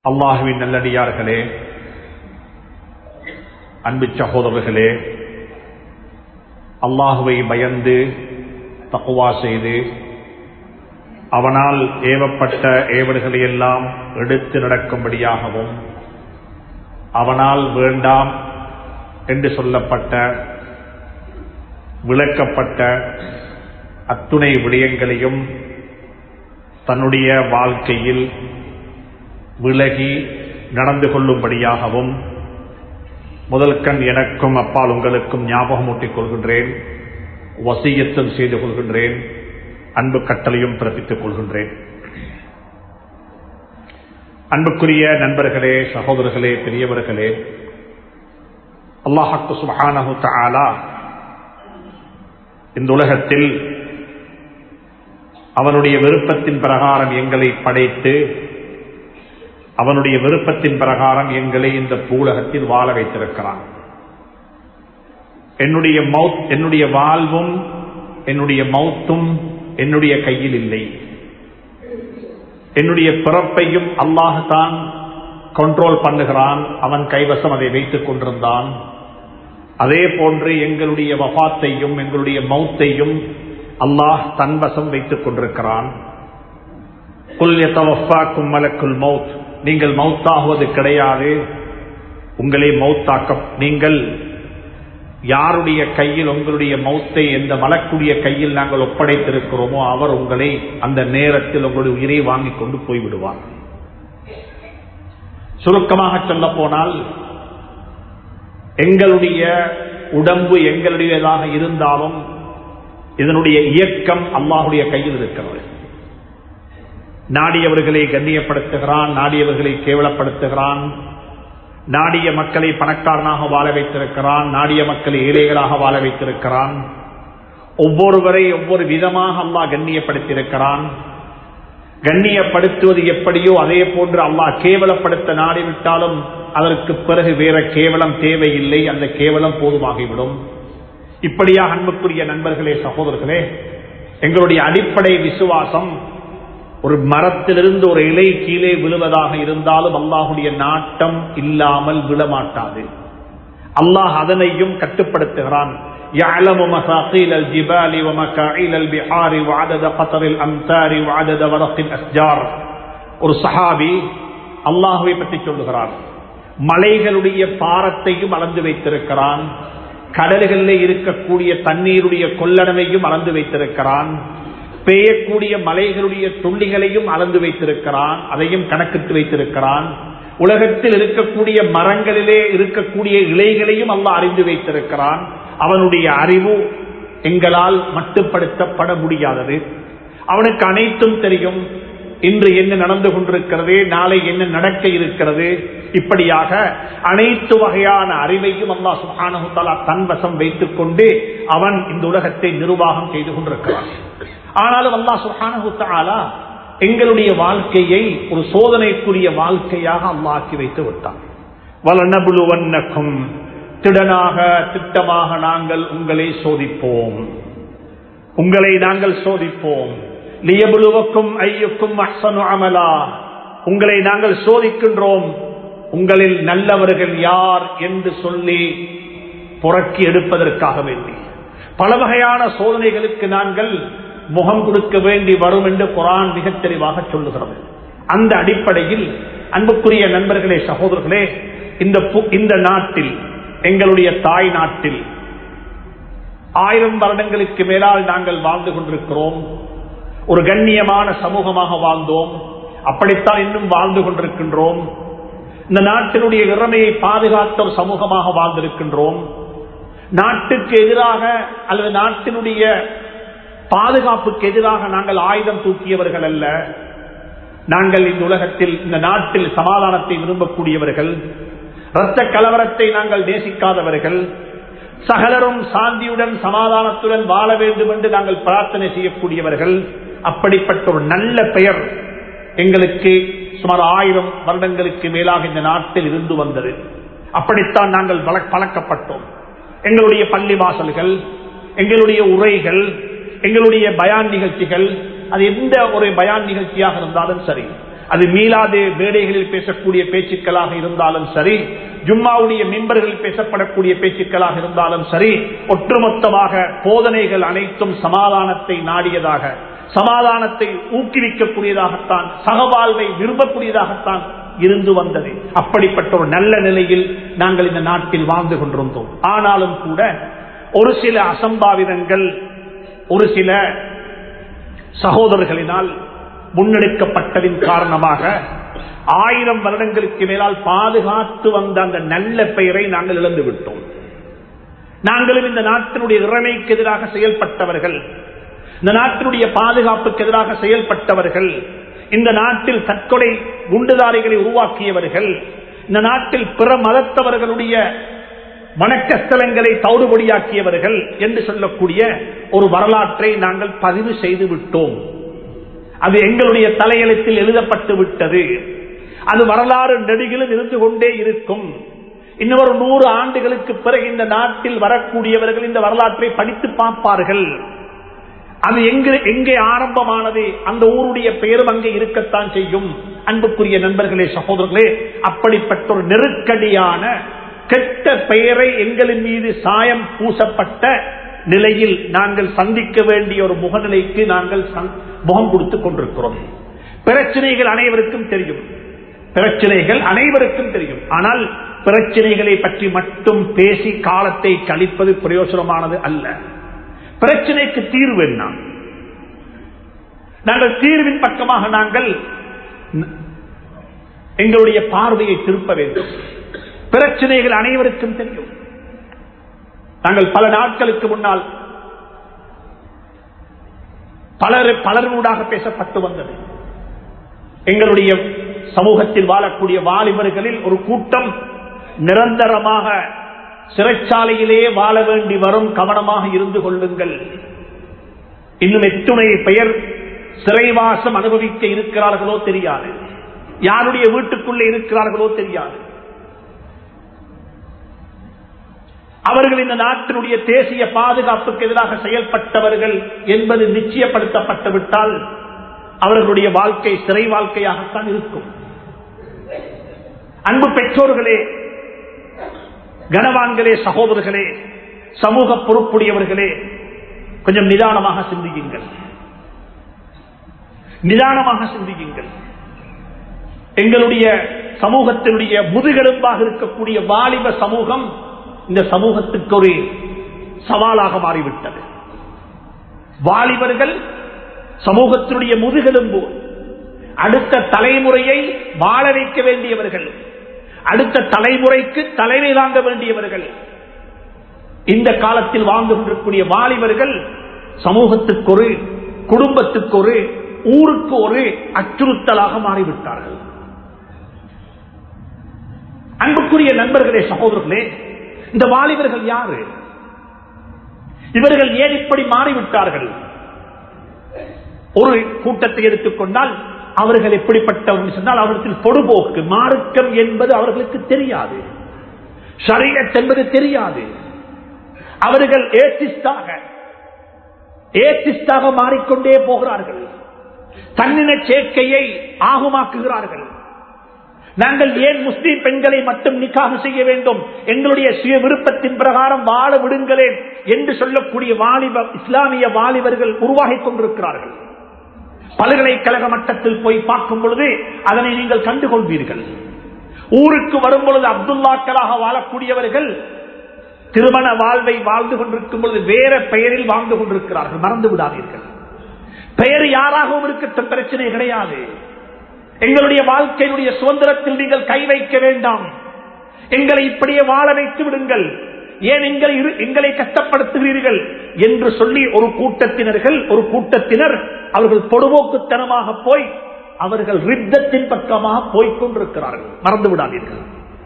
அல்லாஹுவின் நல்லடியார்களே அன்பு சகோதரர்களே அல்லாஹுவை பயந்து தக்குவா செய்து அவனால் ஏவப்பட்ட ஏவல்களை எல்லாம் எடுத்து நடக்கும்படியாகவும் அவனால் வேண்டாம் என்று சொல்லப்பட்ட விளக்கப்பட்ட அத்துணை விடயங்களையும் தன்னுடைய வாழ்க்கையில் விலகி நடந்து கொள்ளும்படியாகவும் முதல் கண் எனக்கும் அப்பால் உங்களுக்கும் ஞாபகமூட்டிக் கொள்கின்றேன் வசியத்தும் செய்து கொள்கின்றேன் அன்பு கட்டளையும் பிறப்பித்துக் கொள்கின்றேன் அன்புக்குரிய நண்பர்களே சகோதரர்களே பெரியவர்களே அல்லாஹாக்கு சுபஹானஹு தஆலா இந்த உலகத்தில் அவனுடைய விருப்பத்தின் பிரகாரம் எங்களை படைத்து அவனுடைய விருப்பத்தின் பிரகாரம் எங்களை இந்த பூலகத்தில் வாழ வைத்திருக்கிறான் என்னுடைய மவுத் என்னுடைய வாழ்வும் என்னுடைய மௌத்தும் என்னுடைய கையில் இல்லை என்னுடைய பிறப்பையும் அல்லாஹான் கண்ட்ரோல் பண்ணுகிறான் அவன் கைவசம் அதை வைத்துக் கொண்டிருந்தான் அதே போன்று எங்களுடைய வபாத்தையும் எங்களுடைய மௌத்தையும் அல்லாஹ் தன்வசம் வைத்துக் கொண்டிருக்கிறான் மலக்குல் மவுத் நீங்கள் மவுத்தாகுவது கிடையாது உங்களை மவுத்தாக்க நீங்கள் யாருடைய கையில் உங்களுடைய மௌத்தை எந்த மலக்குடைய கையில் நாங்கள் ஒப்படைத்திருக்கிறோமோ அவர் உங்களை அந்த நேரத்தில் உங்களுடைய உயிரை வாங்கிக் கொண்டு போய்விடுவார் சுருக்கமாக சொல்ல போனால் எங்களுடைய உடம்பு எங்களுடையதாக இருந்தாலும் இதனுடைய இயக்கம் அல்லாஹுடைய கையில் இருக்கிறது நாடியவர்களை கண்ணியப்படுத்துகிறான் நாடியவர்களை கேவலப்படுத்துகிறான் நாடிய மக்களை பணக்காரனாக வாழ வைத்திருக்கிறான் நாடிய மக்களை ஏழைகளாக வாழ வைத்திருக்கிறான் ஒவ்வொருவரை ஒவ்வொரு விதமாக அல்லாஹ் கண்ணியப்படுத்தியிருக்கிறான் கண்ணியப்படுத்துவது எப்படியோ அதே போன்று அல்லாஹ் கேவலப்படுத்த நாடிவிட்டாலும் அதற்கு பிறகு வேற கேவலம் தேவையில்லை அந்த கேவலம் போதுமாகிவிடும் இப்படியாக அன்புக்குரிய நண்பர்களே சகோதரர்களே எங்களுடைய அடிப்படை விசுவாசம் ஒரு மரத்திலிருந்து ஒரு இலை கீழே விழுவதாக இருந்தாலும் அல்லாஹுடைய நாட்டம் இல்லாமல் விழமாட்டாது அல்லாஹ் அதனையும் கட்டுப்படுத்துகிறான் يعلم مثاقيل الجبال ومكاعيل البحار وعدد قطر الأمتار وعدد ورق الأشجار ஒரு சஹாபி அல்லாஹுவை பற்றி சொல்லுகிறார் மலைகளுடைய பாரத்தையும் அளந்து வைத்திருக்கிறான் கடல்களில் இருக்கக்கூடிய தண்ணீருடைய கொள்ளளவையும் அளந்து வைத்திருக்கிறான் பெய்யக்கூடிய மலைகளுடைய துள்ளிகளையும் அளந்து வைத்திருக்கிறான் அதையும் கணக்கிட்டு வைத்திருக்கிறான் உலகத்தில் இருக்கக்கூடிய மரங்களிலே இருக்கக்கூடிய இலைகளையும் அல்ல அறிந்து வைத்திருக்கிறான் அவனுடைய அறிவு எங்களால் மட்டுப்படுத்தப்பட முடியாதது அவனுக்கு அனைத்தும் தெரியும் இன்று என்ன நடந்து கொண்டிருக்கிறது நாளை என்ன நடக்க இருக்கிறது இப்படியாக அனைத்து வகையான அறிவையும் அல்லா சுஹானகுத்தாலா தன்வசம் வைத்துக் கொண்டு அவன் இந்த உலகத்தை நிர்வாகம் செய்து கொண்டிருக்கிறான் ஆனாலும் அல்லா சுஹானகுத்தாலா எங்களுடைய வாழ்க்கையை ஒரு சோதனைக்குரிய வாழ்க்கையாக அல்லாக்கி வைத்து விட்டான் வலநபுலுவன்னக்கும் திடனாக திட்டமாக நாங்கள் உங்களை சோதிப்போம் உங்களை நாங்கள் சோதிப்போம் லியபுலுவக்கும் ஐயுக்கும் அஹ்சனு அமலா உங்களை நாங்கள் சோதிக்கின்றோம் உங்களில் நல்லவர்கள் யார் என்று சொல்லி புறக்கி எடுப்பதற்காக வேண்டி பல வகையான சோதனைகளுக்கு நாங்கள் முகம் கொடுக்க வேண்டி வரும் என்று குரான் மிக தெளிவாக சொல்லுகிறது அந்த அடிப்படையில் அன்புக்குரிய நண்பர்களே சகோதரர்களே இந்த இந்த நாட்டில் எங்களுடைய தாய் நாட்டில் ஆயிரம் வருடங்களுக்கு மேலால் நாங்கள் வாழ்ந்து கொண்டிருக்கிறோம் ஒரு கண்ணியமான சமூகமாக வாழ்ந்தோம் அப்படித்தான் இன்னும் வாழ்ந்து கொண்டிருக்கின்றோம் இந்த நாட்டினுடைய இறமையை பாதுகாத்த ஒரு சமூகமாக வாழ்ந்திருக்கின்றோம் நாட்டுக்கு எதிராக அல்லது நாட்டினுடைய பாதுகாப்புக்கு எதிராக நாங்கள் ஆயுதம் தூக்கியவர்கள் அல்ல நாங்கள் இந்த உலகத்தில் இந்த நாட்டில் சமாதானத்தை விரும்பக்கூடியவர்கள் இரத்த கலவரத்தை நாங்கள் நேசிக்காதவர்கள் சகலரும் சாந்தியுடன் சமாதானத்துடன் வாழ வேண்டும் என்று நாங்கள் பிரார்த்தனை செய்யக்கூடியவர்கள் அப்படிப்பட்ட ஒரு நல்ல பெயர் எங்களுக்கு சுமார் ஆயிரம் வருடங்களுக்கு மேலாக இந்த நாட்டில் இருந்து வந்தது அப்படித்தான் நாங்கள் பழக்கப்பட்டோம் எங்களுடைய பள்ளி வாசல்கள் எங்களுடைய உரைகள் எங்களுடைய பயான் நிகழ்ச்சிகள் அது எந்த ஒரு பயான் நிகழ்ச்சியாக இருந்தாலும் சரி அது மீளாதே மேடைகளில் பேசக்கூடிய பேச்சுக்களாக இருந்தாலும் சரி ஜும்மாவுடைய மிம்பர்களில் பேசப்படக்கூடிய பேச்சுக்களாக இருந்தாலும் சரி ஒட்டுமொத்தமாக போதனைகள் அனைத்தும் சமாதானத்தை நாடியதாக சமாதானத்தை ஊக்குவிக்கக்கூடியதாகத்தான் சகவாழ்வை விரும்பக்கூடியதாகத்தான் இருந்து வந்தது அப்படிப்பட்ட ஒரு நல்ல நிலையில் நாங்கள் இந்த நாட்டில் வாழ்ந்து கொண்டிருந்தோம் ஆனாலும் கூட ஒரு சில அசம்பாவிதங்கள் ஒரு சில சகோதரர்களினால் முன்னெடுக்கப்பட்டதின் காரணமாக ஆயிரம் வருடங்களுக்கு மேலால் பாதுகாத்து வந்த அந்த நல்ல பெயரை நாங்கள் இழந்து விட்டோம் நாங்களும் இந்த நாட்டினுடைய இறமைக்கு எதிராக செயல்பட்டவர்கள் இந்த நாட்டினுடைய பாதுகாப்புக்கு எதிராக செயல்பட்டவர்கள் இந்த நாட்டில் தற்கொலை குண்டுதாரிகளை உருவாக்கியவர்கள் இந்த நாட்டில் பிற மதத்தவர்களுடைய வணக்கஸ்தலங்களை தௌடுபடியாக்கியவர்கள் என்று சொல்லக்கூடிய ஒரு வரலாற்றை நாங்கள் பதிவு செய்து விட்டோம் அது எங்களுடைய தலையெழுத்தில் எழுதப்பட்டு விட்டது அது வரலாறு நெடுகிலும் இருந்து கொண்டே இருக்கும் இன்னொரு நூறு ஆண்டுகளுக்கு பிறகு இந்த நாட்டில் வரக்கூடியவர்கள் இந்த வரலாற்றை படித்து பார்ப்பார்கள் அது எங்கே எங்கே ஆரம்பமானது அந்த ஊருடைய பெயரும் அங்கே இருக்கத்தான் செய்யும் அன்புக்குரிய நண்பர்களே சகோதரர்களே அப்படிப்பட்ட ஒரு நெருக்கடியான கெட்ட பெயரை எங்களின் மீது சாயம் பூசப்பட்ட நிலையில் நாங்கள் சந்திக்க வேண்டிய ஒரு முகநிலைக்கு நாங்கள் முகம் கொடுத்துக் கொண்டிருக்கிறோம் பிரச்சனைகள் அனைவருக்கும் தெரியும் பிரச்சனைகள் அனைவருக்கும் தெரியும் ஆனால் பிரச்சனைகளை பற்றி மட்டும் பேசி காலத்தை கழிப்பது பிரயோசனமானது அல்ல பிரச்சனைக்கு தீர்வு என்ன நாங்கள் தீர்வின் பக்கமாக நாங்கள் எங்களுடைய பார்வையை திருப்ப வேண்டும் பிரச்சனைகள் அனைவருக்கும் தெரியும் நாங்கள் பல நாட்களுக்கு முன்னால் பலர் பலர்களூடாக பேசப்பட்டு வந்தது எங்களுடைய சமூகத்தில் வாழக்கூடிய வாலிபர்களில் ஒரு கூட்டம் நிரந்தரமாக சிறைச்சாலையிலே வாழ வேண்டி வரும் கவனமாக இருந்து கொள்ளுங்கள் இன்னும் எத்துணை பெயர் சிறைவாசம் அனுபவிக்க இருக்கிறார்களோ தெரியாது யாருடைய வீட்டுக்குள்ளே இருக்கிறார்களோ தெரியாது அவர்கள் இந்த நாட்டினுடைய தேசிய பாதுகாப்புக்கு எதிராக செயல்பட்டவர்கள் என்பது நிச்சயப்படுத்தப்பட்டு விட்டால் அவர்களுடைய வாழ்க்கை சிறை வாழ்க்கையாகத்தான் இருக்கும் அன்பு பெற்றோர்களே கனவான்களே சகோதரர்களே சமூக பொறுப்புடையவர்களே கொஞ்சம் நிதானமாக சிந்தியுங்கள் நிதானமாக சிந்தியுங்கள் எங்களுடைய சமூகத்தினுடைய முதுகெலும்பாக இருக்கக்கூடிய வாலிப சமூகம் இந்த சமூகத்துக்கு ஒரு சவாலாக மாறிவிட்டது வாலிபர்கள் சமூகத்தினுடைய முதுகெலும்பு அடுத்த தலைமுறையை வாழ வைக்க வேண்டியவர்கள் அடுத்த தலைமுறைக்கு தலைமை தாங்க வேண்டியவர்கள் இந்த காலத்தில் வாழ்ந்து கொண்டிருக்கூடிய வாலிபர்கள் சமூகத்துக்கு ஒரு குடும்பத்துக்கு ஒரு ஊருக்கு ஒரு அச்சுறுத்தலாக மாறிவிட்டார்கள் அன்புக்குரிய நண்பர்களே சகோதரர்களே இந்த வாலிபர்கள் யாரு இவர்கள் ஏன் இப்படி மாறிவிட்டார்கள் ஒரு கூட்டத்தை எடுத்துக்கொண்டால் அவர்கள் எப்படிப்பட்டவர்கள் சொன்னால் அவர்கள் பொடுபோக்கு மார்க்கம் என்பது அவர்களுக்கு தெரியாது ஷரியத் என்பது தெரியாது அவர்கள் ஏசிஸ்டாக ஏசிஸ்டாக மாறிக்கொண்டே போகிறார்கள் தன்னின சேர்க்கையை ஆகுமாக்குகிறார்கள் நாங்கள் ஏன் முஸ்லீம் பெண்களை மட்டும் நிக்காக செய்ய வேண்டும் எங்களுடைய சுய விருப்பத்தின் பிரகாரம் வாழ விடுங்களேன் என்று சொல்லக்கூடிய வாலிப இஸ்லாமிய வாலிபர்கள் உருவாகிக் கொண்டிருக்கிறார்கள் பல்கலைக்கழக மட்டத்தில் போய் பார்க்கும் பொழுது அதனை நீங்கள் கண்டுகொள்வீர்கள் ஊருக்கு வரும் பொழுது அப்துல்லாக்களாக வாழக்கூடியவர்கள் திருமண வாழ்வை வாழ்ந்து கொண்டிருக்கும் பொழுது வேற பெயரில் வாழ்ந்து கொண்டிருக்கிறார்கள் மறந்து விடாதீர்கள் பெயர் யாராகவும் இருக்கட்டும் பிரச்சனை கிடையாது எங்களுடைய வாழ்க்கையினுடைய சுதந்திரத்தில் நீங்கள் கை வைக்க வேண்டாம் எங்களை இப்படியே வாழ வைத்து விடுங்கள் ஏன் எங்களை எங்களை கஷ்டப்படுத்துகிறீர்கள் என்று சொல்லி ஒரு கூட்டத்தினர்கள் ஒரு கூட்டத்தினர் அவர்கள் பொடுபோக்குத்தனமாக போய் அவர்கள் ரித்தத்தின் பக்கமாக போய்கொண்டிருக்கிறார்கள் மறந்து விடாதீர்கள்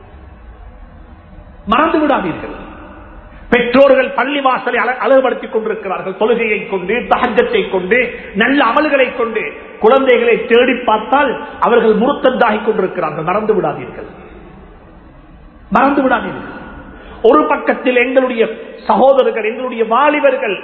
மறந்து விடாதீர்கள் பெற்றோர்கள் பள்ளி வாசலை அழகுபடுத்திக் கொண்டிருக்கிறார்கள் தொழுகையை கொண்டு தகஜத்தை கொண்டு நல்ல அமல்களை கொண்டு குழந்தைகளை தேடி பார்த்தால் அவர்கள் முருத்தந்தாகிக் கொண்டிருக்கிறார்கள் மறந்து விடாதீர்கள் மறந்து விடாதீர்கள் ஒரு பக்கத்தில் எங்களுடைய சகோதரர்கள் எங்களுடைய வாலிபர்கள்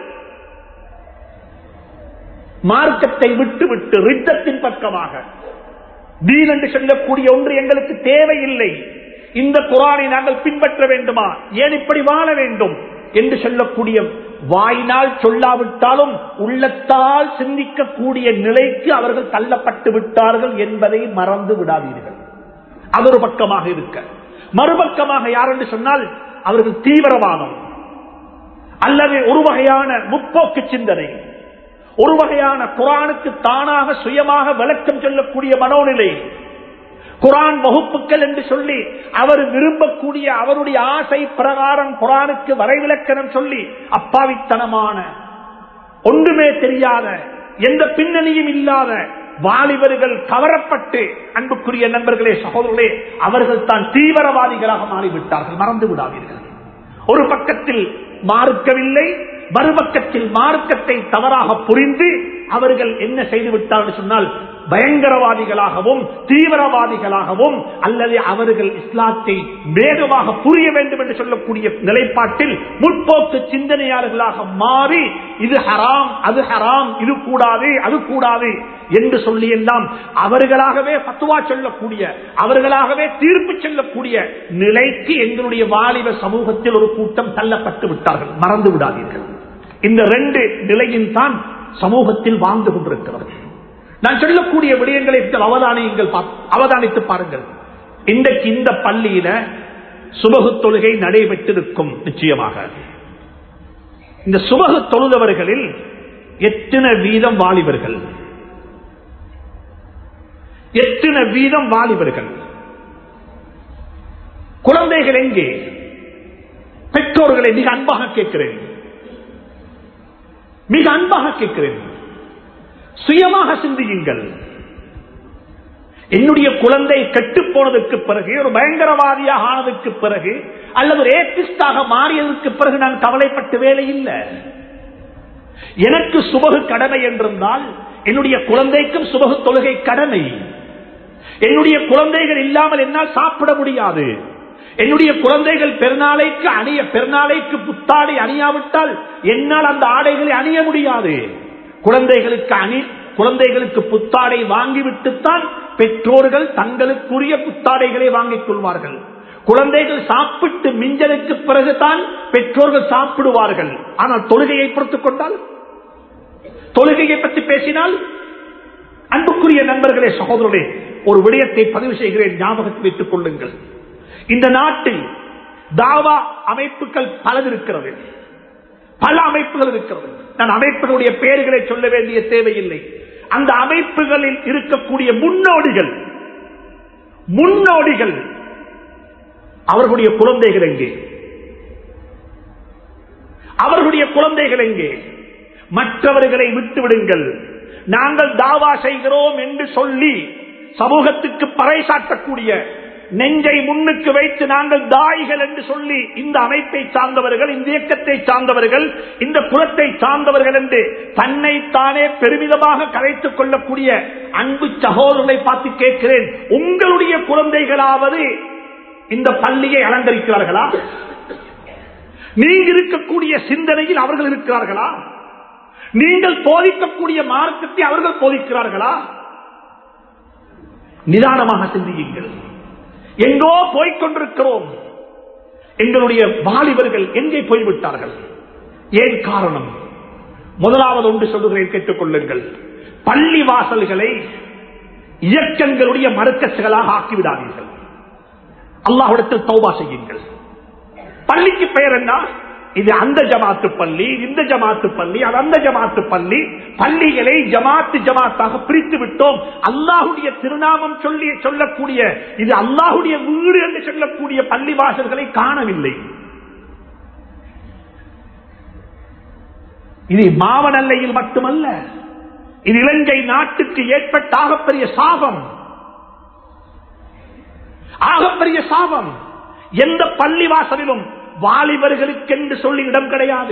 மார்க்கத்தை விட்டு விட்டு ரித்தத்தின் பக்கமாக தீன் என்று சொல்லக்கூடிய ஒன்று எங்களுக்கு தேவையில்லை இந்த குரானை நாங்கள் பின்பற்ற வேண்டுமா ஏன் இப்படி வாழ வேண்டும் என்று சொல்லக்கூடிய வாயினால் சொல்லாவிட்டாலும் உள்ளத்தால் சிந்திக்கக்கூடிய நிலைக்கு அவர்கள் தள்ளப்பட்டு விட்டார்கள் என்பதை மறந்து விடாதீர்கள் அது ஒரு பக்கமாக இருக்க மறுபக்கமாக யார் என்று சொன்னால் அவர்கள் தீவிரவாதம் அல்லது ஒரு வகையான முற்போக்கு சிந்தனை ஒரு வகையான குரானுக்கு தானாக சுயமாக விளக்கம் சொல்லக்கூடிய மனோநிலை குரான் வகுப்புகள் என்று சொல்லி அவர் விரும்பக்கூடிய அவருடைய ஆசை பிரகாரம் குரானுக்கு வரைவிலக்கணம் சொல்லி அப்பாவித்தனமான ஒன்றுமே தெரியாத எந்த பின்னணியும் இல்லாத வாலிபர்கள் கவரப்பட்டு அன்புக்குரிய நண்பர்களே சகோதரர்களே அவர்கள் தான் தீவிரவாதிகளாக மாறிவிட்டார்கள் மறந்து விடாதீர்கள் ஒரு பக்கத்தில் மார்க்கவில்லை மறுபக்கத்தில் மார்க்கத்தை தவறாக புரிந்து அவர்கள் என்ன செய்து விட்டார்கள் சொன்னால் பயங்கரவாதிகளாகவும் தீவிரவாதிகளாகவும் அல்லது அவர்கள் இஸ்லாத்தை வேகமாக புரிய வேண்டும் என்று சொல்லக்கூடிய நிலைப்பாட்டில் முற்போக்கு சிந்தனையாளர்களாக மாறி இது ஹராம் அது ஹராம் இது கூடாது அது கூடாது என்று சொல்லி எல்லாம் அவர்களாகவே பத்துவா சொல்லக்கூடிய அவர்களாகவே தீர்ப்பு சொல்லக்கூடிய நிலைக்கு எங்களுடைய வாலிப சமூகத்தில் ஒரு கூட்டம் தள்ளப்பட்டு விட்டார்கள் மறந்து விடாதீர்கள் இந்த ரெண்டு நிலையின் தான் சமூகத்தில் வாழ்ந்து கொண்டிருக்கிறது நான் சொல்லக்கூடிய விடயங்களை அவதானியங்கள் அவதானித்து பாருங்கள் இன்றைக்கு இந்த பள்ளியில சுபகு தொழுகை நடைபெற்றிருக்கும் நிச்சயமாக இந்த சுபகு தொழுதவர்களில் எத்தனை வீதம் வாலிபர்கள் எத்தனை வீதம் வாலிபர்கள் குழந்தைகள் எங்கே பெற்றோர்களை மிக அன்பாக கேட்கிறேன் மிக அன்பாக கேட்கிறேன் சுயமாக சிந்தியுங்கள் என்னுடைய குழந்தை கெட்டு போனதுக்கு பிறகு ஒரு பயங்கரவாதியாக ஆனதுக்கு பிறகு அல்லது ஒரு ஏத்திஸ்டாக மாறியதற்கு பிறகு நான் கவலைப்பட்ட வேலை இல்லை எனக்கு சுபகு கடமை என்றிருந்தால் என்னுடைய குழந்தைக்கும் சுபகு தொழுகை கடமை என்னுடைய குழந்தைகள் இல்லாமல் என்னால் சாப்பிட முடியாது என்னுடைய குழந்தைகள் பெருநாளைக்கு அணிய பெருநாளைக்கு புத்தாடை அணியாவிட்டால் என்னால் அந்த ஆடைகளை அணிய முடியாது குழந்தைகளுக்கு அணி குழந்தைகளுக்கு புத்தாடை வாங்கிவிட்டுத்தான் பெற்றோர்கள் தங்களுக்குரிய புத்தாடைகளை வாங்கிக் கொள்வார்கள் குழந்தைகள் சாப்பிட்டு மிஞ்சலுக்கு பிறகுதான் பெற்றோர்கள் சாப்பிடுவார்கள் ஆனால் தொழுகையை பொறுத்துக் கொண்டால் தொழுகையை பற்றி பேசினால் அன்புக்குரிய நண்பர்களே சகோதரர்களே ஒரு விடயத்தை பதிவு செய்கிறேன் ஞாபகத்தில் வைத்துக் கொள்ளுங்கள் இந்த நாட்டில் தாவா அமைப்புகள் பலது இருக்கிறது பல அமைப்புகள் இருக்கிறது நான் அமைப்புகளுடைய பெயர்களை சொல்ல வேண்டிய தேவையில்லை அந்த அமைப்புகளில் இருக்கக்கூடிய முன்னோடிகள் முன்னோடிகள் அவர்களுடைய குழந்தைகள் எங்கே அவர்களுடைய குழந்தைகள் எங்கே மற்றவர்களை விட்டுவிடுங்கள் நாங்கள் தாவா செய்கிறோம் என்று சொல்லி சமூகத்துக்கு பறைசாட்டக்கூடிய நெஞ்சை முன்னுக்கு வைத்து நாங்கள் தாய்கள் என்று சொல்லி இந்த அமைப்பை சார்ந்தவர்கள் இந்த இயக்கத்தை சார்ந்தவர்கள் இந்த குலத்தை சார்ந்தவர்கள் என்று தன்னை தானே பெருமிதமாக கரைத்துக் கொள்ளக்கூடிய அன்பு சகோதரர்களை பார்த்து கேட்கிறேன் உங்களுடைய குழந்தைகளாவது இந்த பள்ளியை அலங்கரிக்கிறார்களா நீங்க இருக்கக்கூடிய சிந்தனையில் அவர்கள் இருக்கிறார்களா நீங்கள் போதிக்கக்கூடிய மார்க்கத்தை அவர்கள் போதிக்கிறார்களா நிதானமாக சிந்தியுங்கள் எங்கோ போய்கொண்டிருக்கிறோம் எங்களுடைய வாலிபர்கள் எங்கே போய்விட்டார்கள் ஏன் காரணம் முதலாவது ஒன்று சொல்லுகிறேன் கேட்டுக்கொள்ளுங்கள் பள்ளி வாசல்களை இயக்கங்களுடைய மறுக்கச்சுகளாக ஆக்கிவிடாதீர்கள் அல்லாஹிடத்தில் தௌபா செய்யுங்கள் பள்ளிக்கு பெயர் என்ன இது அந்த ஜமாத்து பள்ளி இந்த ஜமாத்து பள்ளி அது அந்த ஜமாத்து பள்ளி பள்ளிகளை ஜமாத்து ஜமாத்தாக பிரித்து விட்டோம் அல்லாஹுடைய திருநாமம் சொல்லி சொல்லக்கூடிய இது அல்லாஹுடைய வீடு என்று சொல்லக்கூடிய பள்ளி வாசல்களை காணவில்லை இது மாவனல்லையில் மட்டுமல்ல இது இலங்கை நாட்டுக்கு ஏற்பட்ட ஆகப்பெரிய சாபம் ஆகப்பெரிய சாபம் எந்த பள்ளி வாசலிலும் வாலிபர்களுக்கென்று சொல்லி இடம் கிடையாது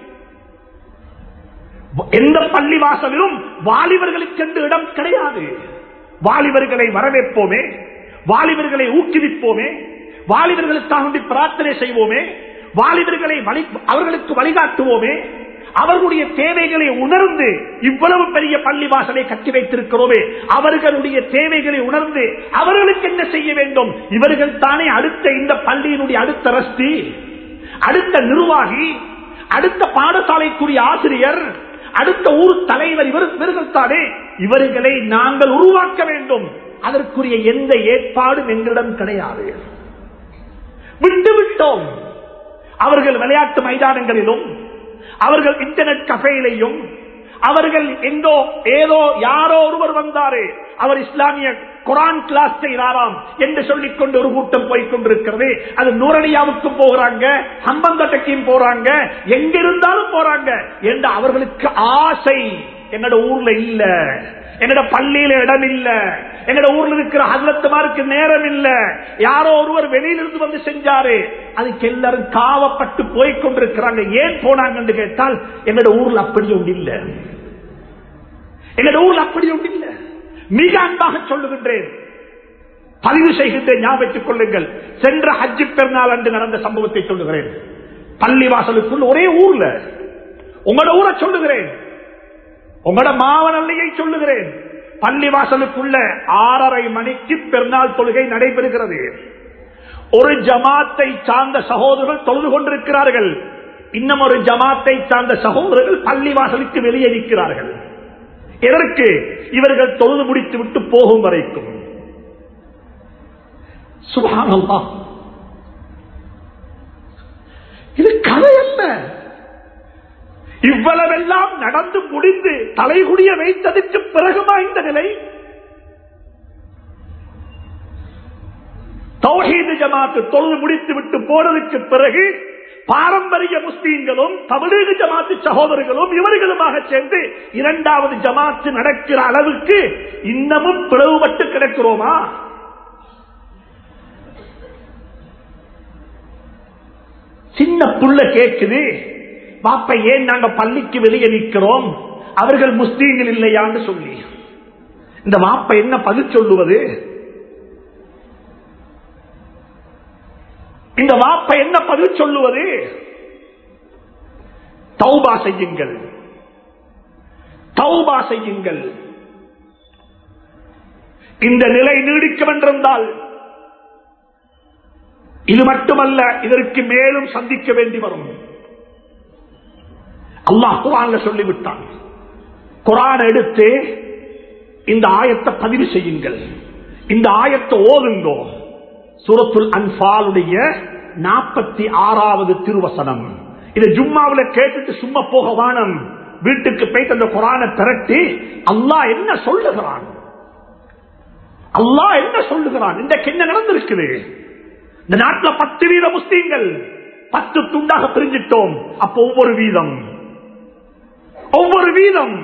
எந்த பள்ளி வாசலிலும் வாலிபர்களுக்கென்று இடம் கிடையாது வாலிபர்களை வரவேற்போமே வாலிபர்களை ஊக்குவிப்போமே வாலிபர்களுக்காக பிரார்த்தனை செய்வோமே வாலிபர்களை அவர்களுக்கு வழிகாட்டுவோமே அவர்களுடைய தேவைகளை உணர்ந்து இவ்வளவு பெரிய பள்ளி வாசலை கட்டி வைத்திருக்கிறோமே அவர்களுடைய தேவைகளை உணர்ந்து அவர்களுக்கு என்ன செய்ய வேண்டும் இவர்கள் தானே அடுத்த இந்த பள்ளியினுடைய அடுத்த ரஸ்தி அடுத்த நிர்வாகி அடுத்த பாடசாலைக்குரிய ஆசிரியர் அடுத்த ஊர் தலைவர் இவர் இவர்கள் தானே இவர்களை நாங்கள் உருவாக்க வேண்டும் அதற்குரிய எந்த ஏற்பாடும் எங்களிடம் கிடையாது விட்டுவிட்டோம் அவர்கள் விளையாட்டு மைதானங்களிலும் அவர்கள் இன்டர்நெட் கஃபேலையும் அவர்கள் எங்கோ ஏதோ யாரோ ஒருவர் வந்தாரு அவர் இஸ்லாமிய குரான் கிளாஸ் செய்தாராம் என்று சொல்லிக் கொண்டு ஒரு கூட்டம் போய் கொண்டிருக்கிறது அது நூரடியாவுக்கும் போகிறாங்க சம்பந்தட்டைக்கும் போறாங்க எங்க இருந்தாலும் போறாங்க என்று அவர்களுக்கு ஆசை என்னோட ஊர்ல இல்ல என்னோட பள்ளியில இடம் இல்ல என்னோட ஊர்ல இருக்கிற ஹசரத்துமாருக்கு நேரம் இல்ல யாரோ ஒருவர் வெளியிலிருந்து வந்து செஞ்சாரு அதுக்கு எல்லாரும் காவப்பட்டு போய் கொண்டிருக்கிறாங்க ஏன் போனாங்கன்னு கேட்டால் என்னோட ஊர்ல அப்படி ஒன்று இல்ல என்னோட ஊர்ல அப்படி ஒன்று இல்ல மிக அன்பாக சொல்லுகின்றேன் பதிவு செய்கின்றேன் ஞாபகத்துக் கொள்ளுங்கள் சென்ற ஹஜ்ஜி பெருநாள் அன்று நடந்த சம்பவத்தை சொல்லுகிறேன் பள்ளி வாசலுக்குள் ஒரே ஊர்ல உங்களோட ஊரை சொல்லுகிறேன் உங்களோட மாவனல்லையை சொல்லுகிறேன் பள்ளி வாசலுக்குள்ள ஆறரை மணிக்கு பெருநாள் தொழுகை நடைபெறுகிறது ஒரு ஜமாத்தை சார்ந்த சகோதரர்கள் தொழுது கொண்டிருக்கிறார்கள் இன்னும் ஒரு ஜமாத்தை சார்ந்த சகோதரர்கள் பள்ளி வாசலுக்கு வெளியே நிற்கிறார்கள் எதற்கு இவர்கள் தொழுது முடித்து விட்டு போகும் வரைக்கும் சுபானல்லா இது கதை அல்ல இவ்வளவெல்லாம் நடந்து முடிந்து தலைகுடிய வைத்ததற்கு பிறகுமா இந்த நிலை தௌஹீது ஜமாத்து தொழுது முடித்து விட்டு போனதுக்கு பிறகு பாரம்பரிய முஸ்லீம்களும் தமிழக ஜமாத்து சகோதரர்களும் இவர்களுமாக சேர்ந்து இரண்டாவது ஜமாத்து நடக்கிற அளவுக்கு இன்னமும் பிளவுபட்டு கிடக்கிறோமா சின்ன புள்ள கேட்குது பாப்பா ஏன் நாங்க பள்ளிக்கு வெளியே நிற்கிறோம் அவர்கள் முஸ்லீம்கள் இல்லையான்னு சொல்லி இந்த வாப்ப என்ன பதில் சொல்லுவது இந்த வாப்ப என்ன பதில் சொல்லுவது தௌபா செய்யுங்கள் தௌபா செய்யுங்கள் இந்த நிலை நீடிக்க வென்றிருந்தால் இது மட்டுமல்ல இதற்கு மேலும் சந்திக்க வேண்டி வரும் அல்லாஹ் குரான்ல சொல்லிவிட்டான் குரான் எடுத்து இந்த ஆயத்தை பதிவு செய்யுங்கள் இந்த ஆயத்தை ஓதுங்கோ சூரத்துல் அன்பாலுடைய நாற்பத்தி ஆறாவது திருவசனம் இதை ஜும்மாவில் கேட்டுட்டு சும்மா போக வானம் வீட்டுக்கு போயிட்டு அந்த குரானை திரட்டி அல்லாஹ் என்ன சொல்லுகிறான் அல்லாஹ் என்ன சொல்லுகிறான் இன்றைக்கு என்ன நடந்திருக்குது இந்த நாட்டில் பத்து வீத முஸ்லீம்கள் பத்து துண்டாக பிரிஞ்சிட்டோம் அப்ப ஒவ்வொரு வீதம் ஒவ்வொரு வீதம்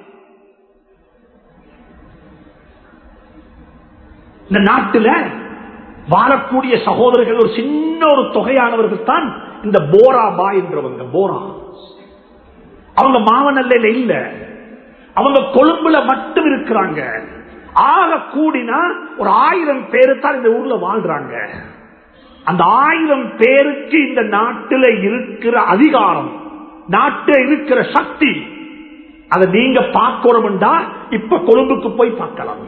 இந்த நாட்டில் வாழக்கூடிய சகோதரர்கள் ஒரு சின்ன ஒரு தொகையானவர்கள் தான் இந்த போரா பா என்றவங்க போரா அவங்க மாவனல்ல இல்ல அவங்க கொழும்புல மட்டும் இருக்கிறாங்க ஆக கூடினா ஒரு ஆயிரம் பேரு தான் இந்த ஊர்ல வாழ்றாங்க அந்த ஆயிரம் பேருக்கு இந்த நாட்டில் இருக்கிற அதிகாரம் நாட்டில் இருக்கிற சக்தி அதை நீங்க பார்க்கணும்டா இப்ப கொழும்புக்கு போய் பார்க்கலாம்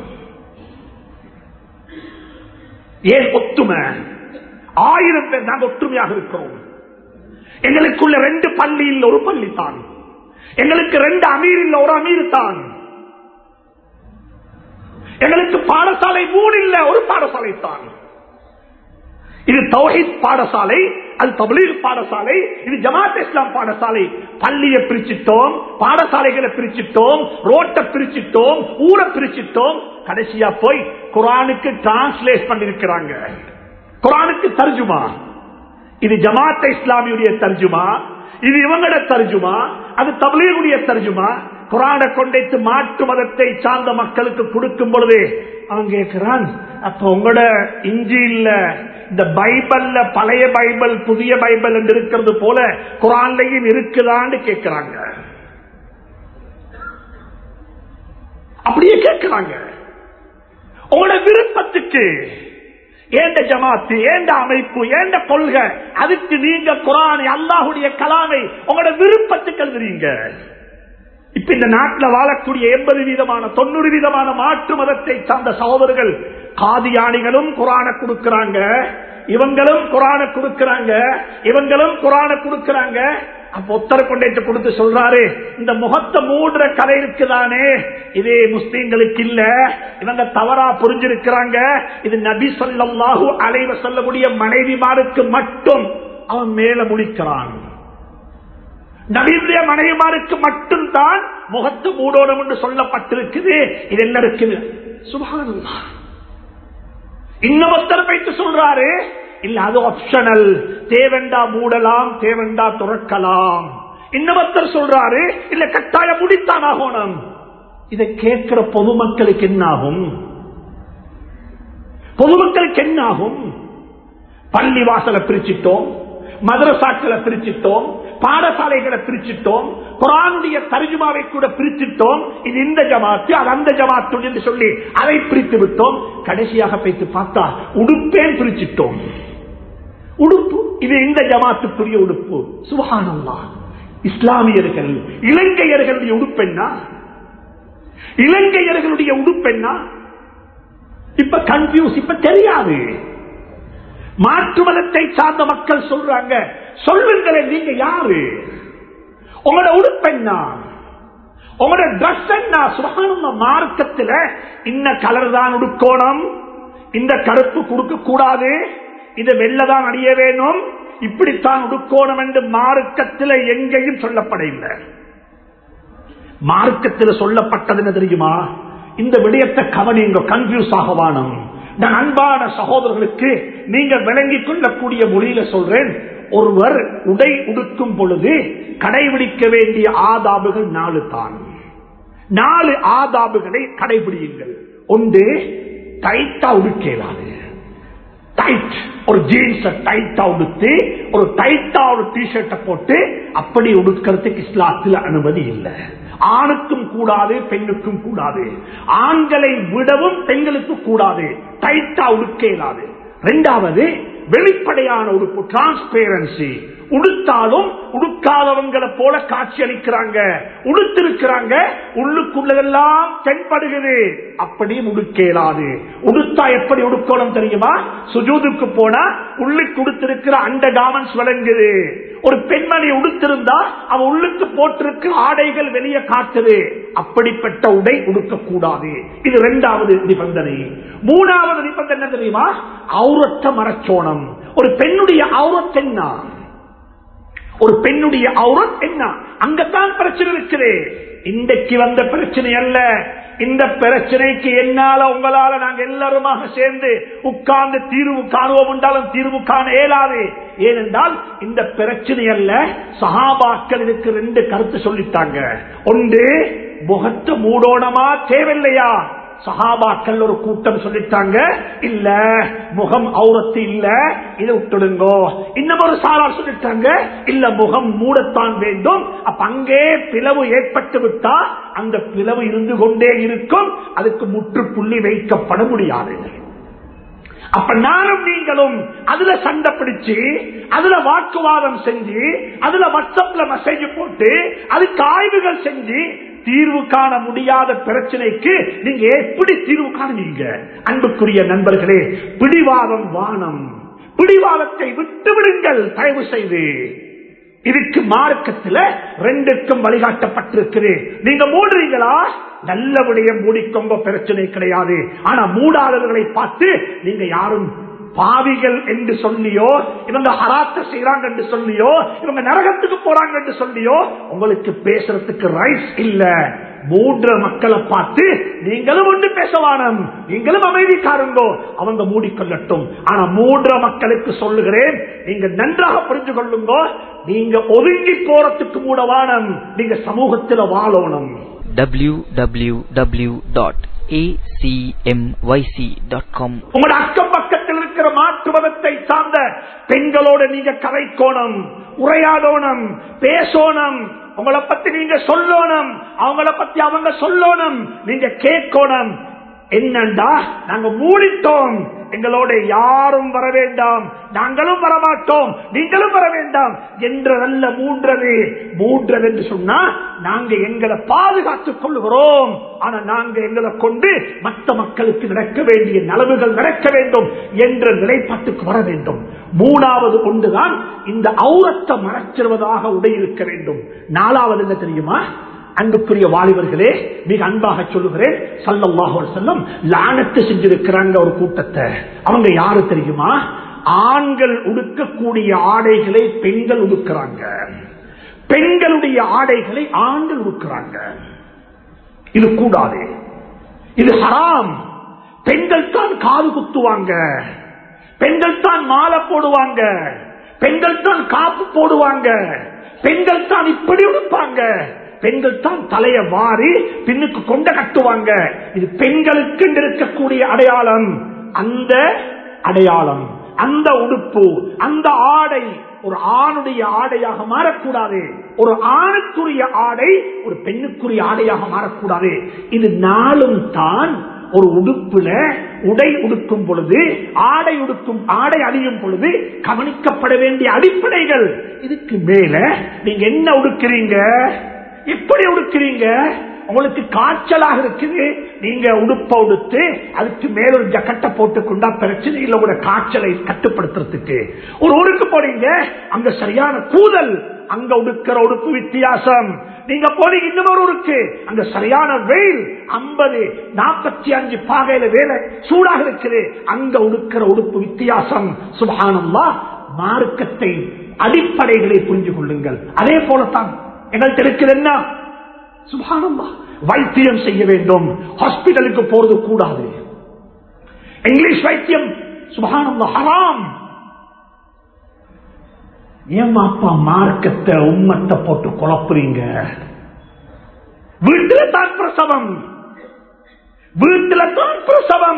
ஏன் ஒத்துமை ஆயிரம் பேர் நாங்கள் ஒற்றுமையாக இருக்கிறோம் எங்களுக்குள்ள ரெண்டு பள்ளி இல்ல ஒரு பள்ளி தான் எங்களுக்கு ரெண்டு அமீர் இல்ல ஒரு அமீர் தான் எங்களுக்கு பாடசாலை மூணு இல்ல ஒரு பாடசாலை தான் இது தௌஹீத் பாடசாலை அது தபலீர் பாடசாலை இது ஜமாத் இஸ்லாம் பாடசாலை பள்ளியை பிரிச்சிட்டோம் பாடசாலைகளை பிரிச்சிட்டோம் ரோட்டை பிரிச்சிட்டோம் ஊரை பிரிச்சிட்டோம் கடைசியா போய் குரானுக்கு டிரான்ஸ்லேட் பண்ணிருக்கிறாங்க குரானுக்கு தர்ஜுமா இது ஜமாத் இஸ்லாமியுடைய தர்ஜுமா இது இவங்களோட தர்ஜுமா அது தபலீருடைய தர்ஜுமா குரானை கொண்டைத்து மாற்று மதத்தை சார்ந்த மக்களுக்கு கொடுக்கும் பொழுது அவன் கேட்கிறான் அப்ப உங்களோட இஞ்சி இல்ல இந்த பைபிள்ல பழைய பைபிள் புதிய பைபிள் என்று இருக்கிறது போல குரான்லையும் இருக்குதான்னு கேட்கிறாங்க அப்படியே கேட்கிறாங்க உங்களோட விருப்பத்துக்கு ஏண்ட ஜமாத்து ஏண்ட அமைப்பு ஏண்ட கொள்கை அதுக்கு நீங்க குரானை அல்லாஹுடைய கலாமை உங்களோட விருப்பத்துக்கு எழுதுறீங்க இப்ப இந்த நாட்டில் வாழக்கூடிய எண்பது வீதமான தொண்ணூறு வீதமான மாற்று மதத்தை சார்ந்த சகோதரர்கள் காதியானிகளும் குரான கொடுக்கிறாங்க இவங்களும் குரான கொடுக்கிறாங்க இவங்களும் குரான கொடுக்கிறாங்க அப்ப ஒத்தர கொண்டேட்டு கொடுத்து சொல்றாரு இந்த முகத்தை மூடுற கதை இருக்குதானே இதே முஸ்லீம்களுக்கு இல்ல இவங்க தவறா புரிஞ்சிருக்கிறாங்க இது நபி சொல்லாஹு அலைவ சொல்லக்கூடிய மனைவிமாருக்கு மட்டும் அவன் மேல முடிக்கிறான் நவீன மனைவிமாருக்கு மட்டும்தான் முகத்து மூடோடும் என்று சொல்லப்பட்டிருக்குது இது என்ன இருக்குது சுபானல்லா இன்னொருத்தர் வைத்து சொல்றாரு இல்ல அது ஆப்ஷனல் தேவண்டா மூடலாம் தேவண்டா துறக்கலாம் இன்னொருத்தர் சொல்றாரு இல்ல கட்டாய முடித்தான் ஆகணும் இதை கேட்கிற பொதுமக்களுக்கு என்னாகும் பொதுமக்களுக்கு என்னாகும் பள்ளி வாசலை பிரிச்சிட்டோம் மதரசாக்களை பிரிச்சிட்டோம் பாடசாலைகளை பிரிச்சிட்டோம் குரானுடைய தர்ஜுமாவை கூட பிரிச்சிட்டோம் இது இந்த ஜமாத்து அது அந்த ஜமாத்து என்று சொல்லி அதை பிரித்து விட்டோம் கடைசியாக பேசி பார்த்தா உடுப்பேன் பிரிச்சிட்டோம் உடுப்பு இது இந்த ஜமாத்துக்குரிய உடுப்பு சுகானம்மா இஸ்லாமியர்கள் இலங்கையர்களுடைய உடுப்பெண்ணா இலங்கையர்களுடைய உடுப்பெண்ணா இப்ப கன்ஃபியூஸ் இப்ப தெரியாது மாற்று மதத்தை சார்ந்த மக்கள் சொல்றாங்க சொல்லுங்களேன் நீங்க யாரு உங்களோட உடுப்பெண்ணா உங்களோட ட்ரெஸ் என்ன சுகானந்த மார்க்கத்தில் இன்ன கலர் தான் உடுக்கோணம் இந்த கருப்பு கொடுக்க கூடாது இது வெள்ளதான் அணிய வேணும் இப்படித்தான் உடுக்கோணம் என்று மார்க்கத்தில் எங்கேயும் சொல்லப்படவில்லை மார்க்கத்தில் சொல்லப்பட்டது என்ன தெரியுமா இந்த விடயத்தை கவனிங்க கன்ஃபியூஸ் ஆகவானம் நான் அன்பான சகோதரர்களுக்கு நீங்க விளங்கிக் கொள்ளக்கூடிய மொழியில சொல்றேன் ஒருவர் உடை உடுக்கும் பொழுது கடைபிடிக்க வேண்டிய ஆதாபுகள் நாலு தான் நாலு ஆதாபுகளை கடைபிடியுங்கள் ஒன்று டைட்டா உடுக்கலாது டைட் ஒரு ஜீன்ஸ் டைட்டா உடுத்து ஒரு டைட்டா ஒரு டிஷர்ட்டை போட்டு அப்படி உடுக்கிறதுக்கு இஸ்லாத்தில் அனுமதி இல்லை ஆணுக்கும் கூடாது பெண்ணுக்கும் கூடாது ஆண்களை விடவும் பெண்களுக்கு கூடாது டைட்டா உடுக்க இயலாது இரண்டாவது வெளிப்படையான உடுப்பு டிரான்ஸ்பேரன்சி உடுத்தாலும் உடுக்காதவங்களை போல காட்சி அளிக்கிறாங்க உடுத்திருக்கிறாங்க உள்ளுக்குள்ளதெல்லாம் தென்படுகிறது அப்படி உடுக்கேலாது உடுத்தா எப்படி உடுக்கணும் தெரியுமா சுஜூதுக்கு போனா உள்ளுக்கு உடுத்திருக்கிற அண்ட காமன்ஸ் விளங்குது ஒரு பெண்மணி உடுத்திருந்தா அவ உள்ளுக்கு போட்டிருக்கிற ஆடைகள் வெளியே காட்டுது அப்படிப்பட்ட உடை உடுக்க கூடாது இது இரண்டாவது நிபந்தனை மூணாவது நிபந்தனை என்ன தெரியுமா அவுரத்த மரச்சோணம் ஒரு பெண்ணுடைய அவுரத் என்ன ஒரு பெண்ணுடைய அவுரத் என்ன அங்கத்தான் பிரச்சனை இருக்குது இன்றைக்கு வந்த பிரச்சனை அல்ல இந்த பிரச்சனைக்கு என்னால உங்களால நாங்க எல்லாருமாக சேர்ந்து உட்கார்ந்து தீர்வு காணுவோம் என்றாலும் தீர்வு காண இயலாது ஏனென்றால் இந்த பிரச்சனை அல்ல சகாபாக்கள் இதுக்கு ரெண்டு கருத்து சொல்லிட்டாங்க ஒன்று முகத்து மூடோணமா தேவையில்லையா சஹாபாக்கள் ஒரு கூட்டம் சொல்லிட்டாங்க இல்ல முகம் அவுரத்து இல்ல இதை விட்டுடுங்கோ இன்னும் ஒரு சாரார் சொல்லிட்டாங்க இல்ல முகம் மூடத்தான் வேண்டும் அப்ப அங்கே பிளவு ஏற்பட்டு விட்டா அந்த பிளவு இருந்து கொண்டே இருக்கும் அதுக்கு முற்றுப்புள்ளி வைக்கப்பட முடியாது அப்ப நானும் நீங்களும் அதுல சண்டை பிடிச்சு அதுல வாக்குவாதம் செஞ்சு அதுல வாட்ஸ்அப்ல மெசேஜ் போட்டு அதுக்கு ஆய்வுகள் செஞ்சு தீர்வு காண முடியாத பிரச்சனைக்கு நீங்க எப்படி தீர்வு காணுவீங்க அன்புக்குரிய நண்பர்களே பிடிவாதம் வானம் பிடிவாதத்தை விட்டு விடுங்கள் தயவு செய்து இதுக்கு மார்க்கத்தில் ரெண்டுக்கும் வழிகாட்டப்பட்டிருக்குது நீங்க மூடுறீங்களா நல்ல விடயம் மூடிக்கொம்ப பிரச்சனை கிடையாது ஆனா மூடாதவர்களை பார்த்து நீங்க யாரும் பாவிகள் என்று சொல்லியோ இவங்க ஹராத்த செய்யறாங்க என்று சொல்லியோ இவங்க நரகத்துக்கு போறாங்க என்று சொல்லியோ உங்களுக்கு பேசுறதுக்கு ரைட்ஸ் இல்ல மூன்ற மக்களை பார்த்து நீங்களும் ஒன்று பேசவானம் நீங்களும் அமைதிக்காருங்கோ அவங்க மூடிக்கொள்ளட்டும் ஆனா மூன்ற மக்களுக்கு சொல்லுகிறேன் நீங்க நன்றாக புரிஞ்சு கொள்ளுங்கோ நீங்க ஒதுங்கி போறதுக்கு மூடவானம் நீங்க சமூகத்தில் வாழணும் www.acmyc.com உங்களோட அக்கம் பக்கத்தில் இருக்கிற மாற்று மதத்தை சார்ந்த பெண்களோட நீங்க கதைக்கோணம் உரையாடோணும் பேசோணும் உங்களை பத்தி நீங்க சொல்லணும் அவங்கள பத்தி அவங்க சொல்லணும் நீங்க கேட்கணும் என்னண்டா நாங்க மூடிட்டோம் எங்களோட யாரும் வர வேண்டாம் நாங்களும் வரமாட்டோம் நீங்களும் வர வேண்டாம் என்றதல்ல மூன்றது மூன்றது என்று சொன்னா நாங்க எங்களை பாதுகாத்துக் கொள்கிறோம் ஆனா நாங்க எங்களை கொண்டு மற்ற மக்களுக்கு நடக்க வேண்டிய நலவுகள் நடக்க வேண்டும் என்ற நிலைப்பாட்டுக்கு வர வேண்டும் மூணாவது ஒன்றுதான் இந்த ஔரத்தை மறைச்சிருவதாக உடை இருக்க வேண்டும் நாலாவது என்ன தெரியுமா அன்புக்குரிய வாலிபர்களே மிக அன்பாக சொல்லுகிறேன் சல்லல்லாஹு செல்லம் லானத்து செஞ்சிருக்கிறாங்க ஒரு கூட்டத்தை அவங்க யாரு தெரியுமா ஆண்கள் உடுக்கக்கூடிய ஆடைகளை பெண்கள் உடுக்கிறாங்க பெண்களுடைய ஆடைகளை ஆண்கள் உடுக்கிறாங்க இது கூடாது இது ஹராம் பெண்கள் தான் காது குத்துவாங்க பெண்கள் தான் மாலை போடுவாங்க பெண்கள் தான் காப்பு போடுவாங்க பெண்கள் தான் இப்படி உடுப்பாங்க பெண்கள் தான் தலைய வாரி பின்னுக்கு கொண்ட கட்டுவாங்க இது பெண்களுக்கு இருக்கக்கூடிய அடையாளம் அந்த அடையாளம் அந்த உடுப்பு அந்த ஆடை ஒரு ஆணுடைய ஆடையாக மாறக்கூடாது ஒரு ஆணுக்குரிய ஆடை ஒரு பெண்ணுக்குரிய ஆடையாக மாறக்கூடாது இது நாளும் தான் ஒரு உடுப்புல உடை உடுக்கும் பொழுது ஆடை உடுக்கும் ஆடை அணியும் பொழுது கவனிக்கப்பட வேண்டிய அடிப்படைகள் இதுக்கு மேல நீங்க என்ன உடுக்கிறீங்க எப்படி உடுக்கிறீங்க உங்களுக்கு காய்ச்சலாக இருக்குது நீங்க உடுப்ப உடுத்து அதுக்கு மேல ஒரு ஜக்கட்டை போட்டுக்கொண்டா பிரச்சனை இல்லை உங்களோட காய்ச்சலை கட்டுப்படுத்துறதுக்கு ஒரு ஊருக்கு போறீங்க அங்க சரியான கூதல் அங்க உடுக்கிற உடுப்பு வித்தியாசம் நீங்க போனீங்க இன்னொரு ஊருக்கு அங்க சரியான வெயில் ஐம்பது நாற்பத்தி அஞ்சு பாகையில வேலை சூடாக இருக்குது அங்க உடுக்கிற உடுப்பு வித்தியாசம் சுபானம்மா மார்க்கத்தை அடிப்படைகளை புரிஞ்சு கொள்ளுங்கள் அதே போலத்தான் எங்கள்கிட்ட இருக்குது என்ன சுபானம்மா வைத்தியம் செய்ய வேண்டும் ஹாஸ்பிட்டலுக்கு போறது கூடாது இங்கிலீஷ் வைத்தியம் சுபானம்மா ஹராம் ஏமாப்பா மார்க்கத்தை உம்மத்தை போட்டு குழப்புறீங்க வீட்டுல தான் பிரசவம் வீட்டுல தான் பிரசவம்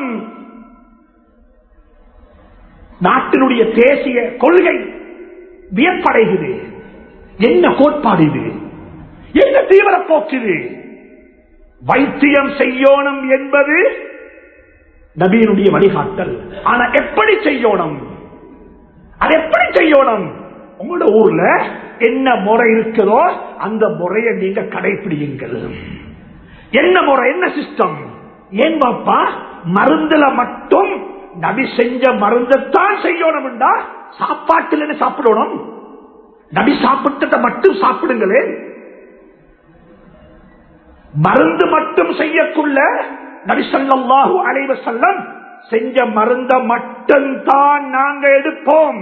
நாட்டினுடைய தேசிய கொள்கை வியப்படைகிறது என்ன கோட்பாடு இது என்ன தீவிர போக்குது வைத்தியம் செய்யணும் என்பது நபியினுடைய வழிகாட்டல் ஆனா எப்படி செய்யணும் அது எப்படி செய்யணும் உங்களோட ஊர்ல என்ன முறை இருக்குதோ அந்த முறையை நீங்க கடைபிடியுங்கள் என்ன முறை என்ன சிஸ்டம் ஏன் பாப்பா மருந்துல மட்டும் நபி செஞ்ச மருந்தைத்தான் செய்யணும் சாப்பாட்டில் என்ன சாப்பிடணும் நபி சாப்பிட்டதை மட்டும் சாப்பிடுங்களேன் மருந்து மட்டும் செய்யக்குள்ள நபி சொல்லாஹு அலைவ செல்லம் செஞ்ச மருந்த மட்டும்தான் நாங்க எடுப்போம்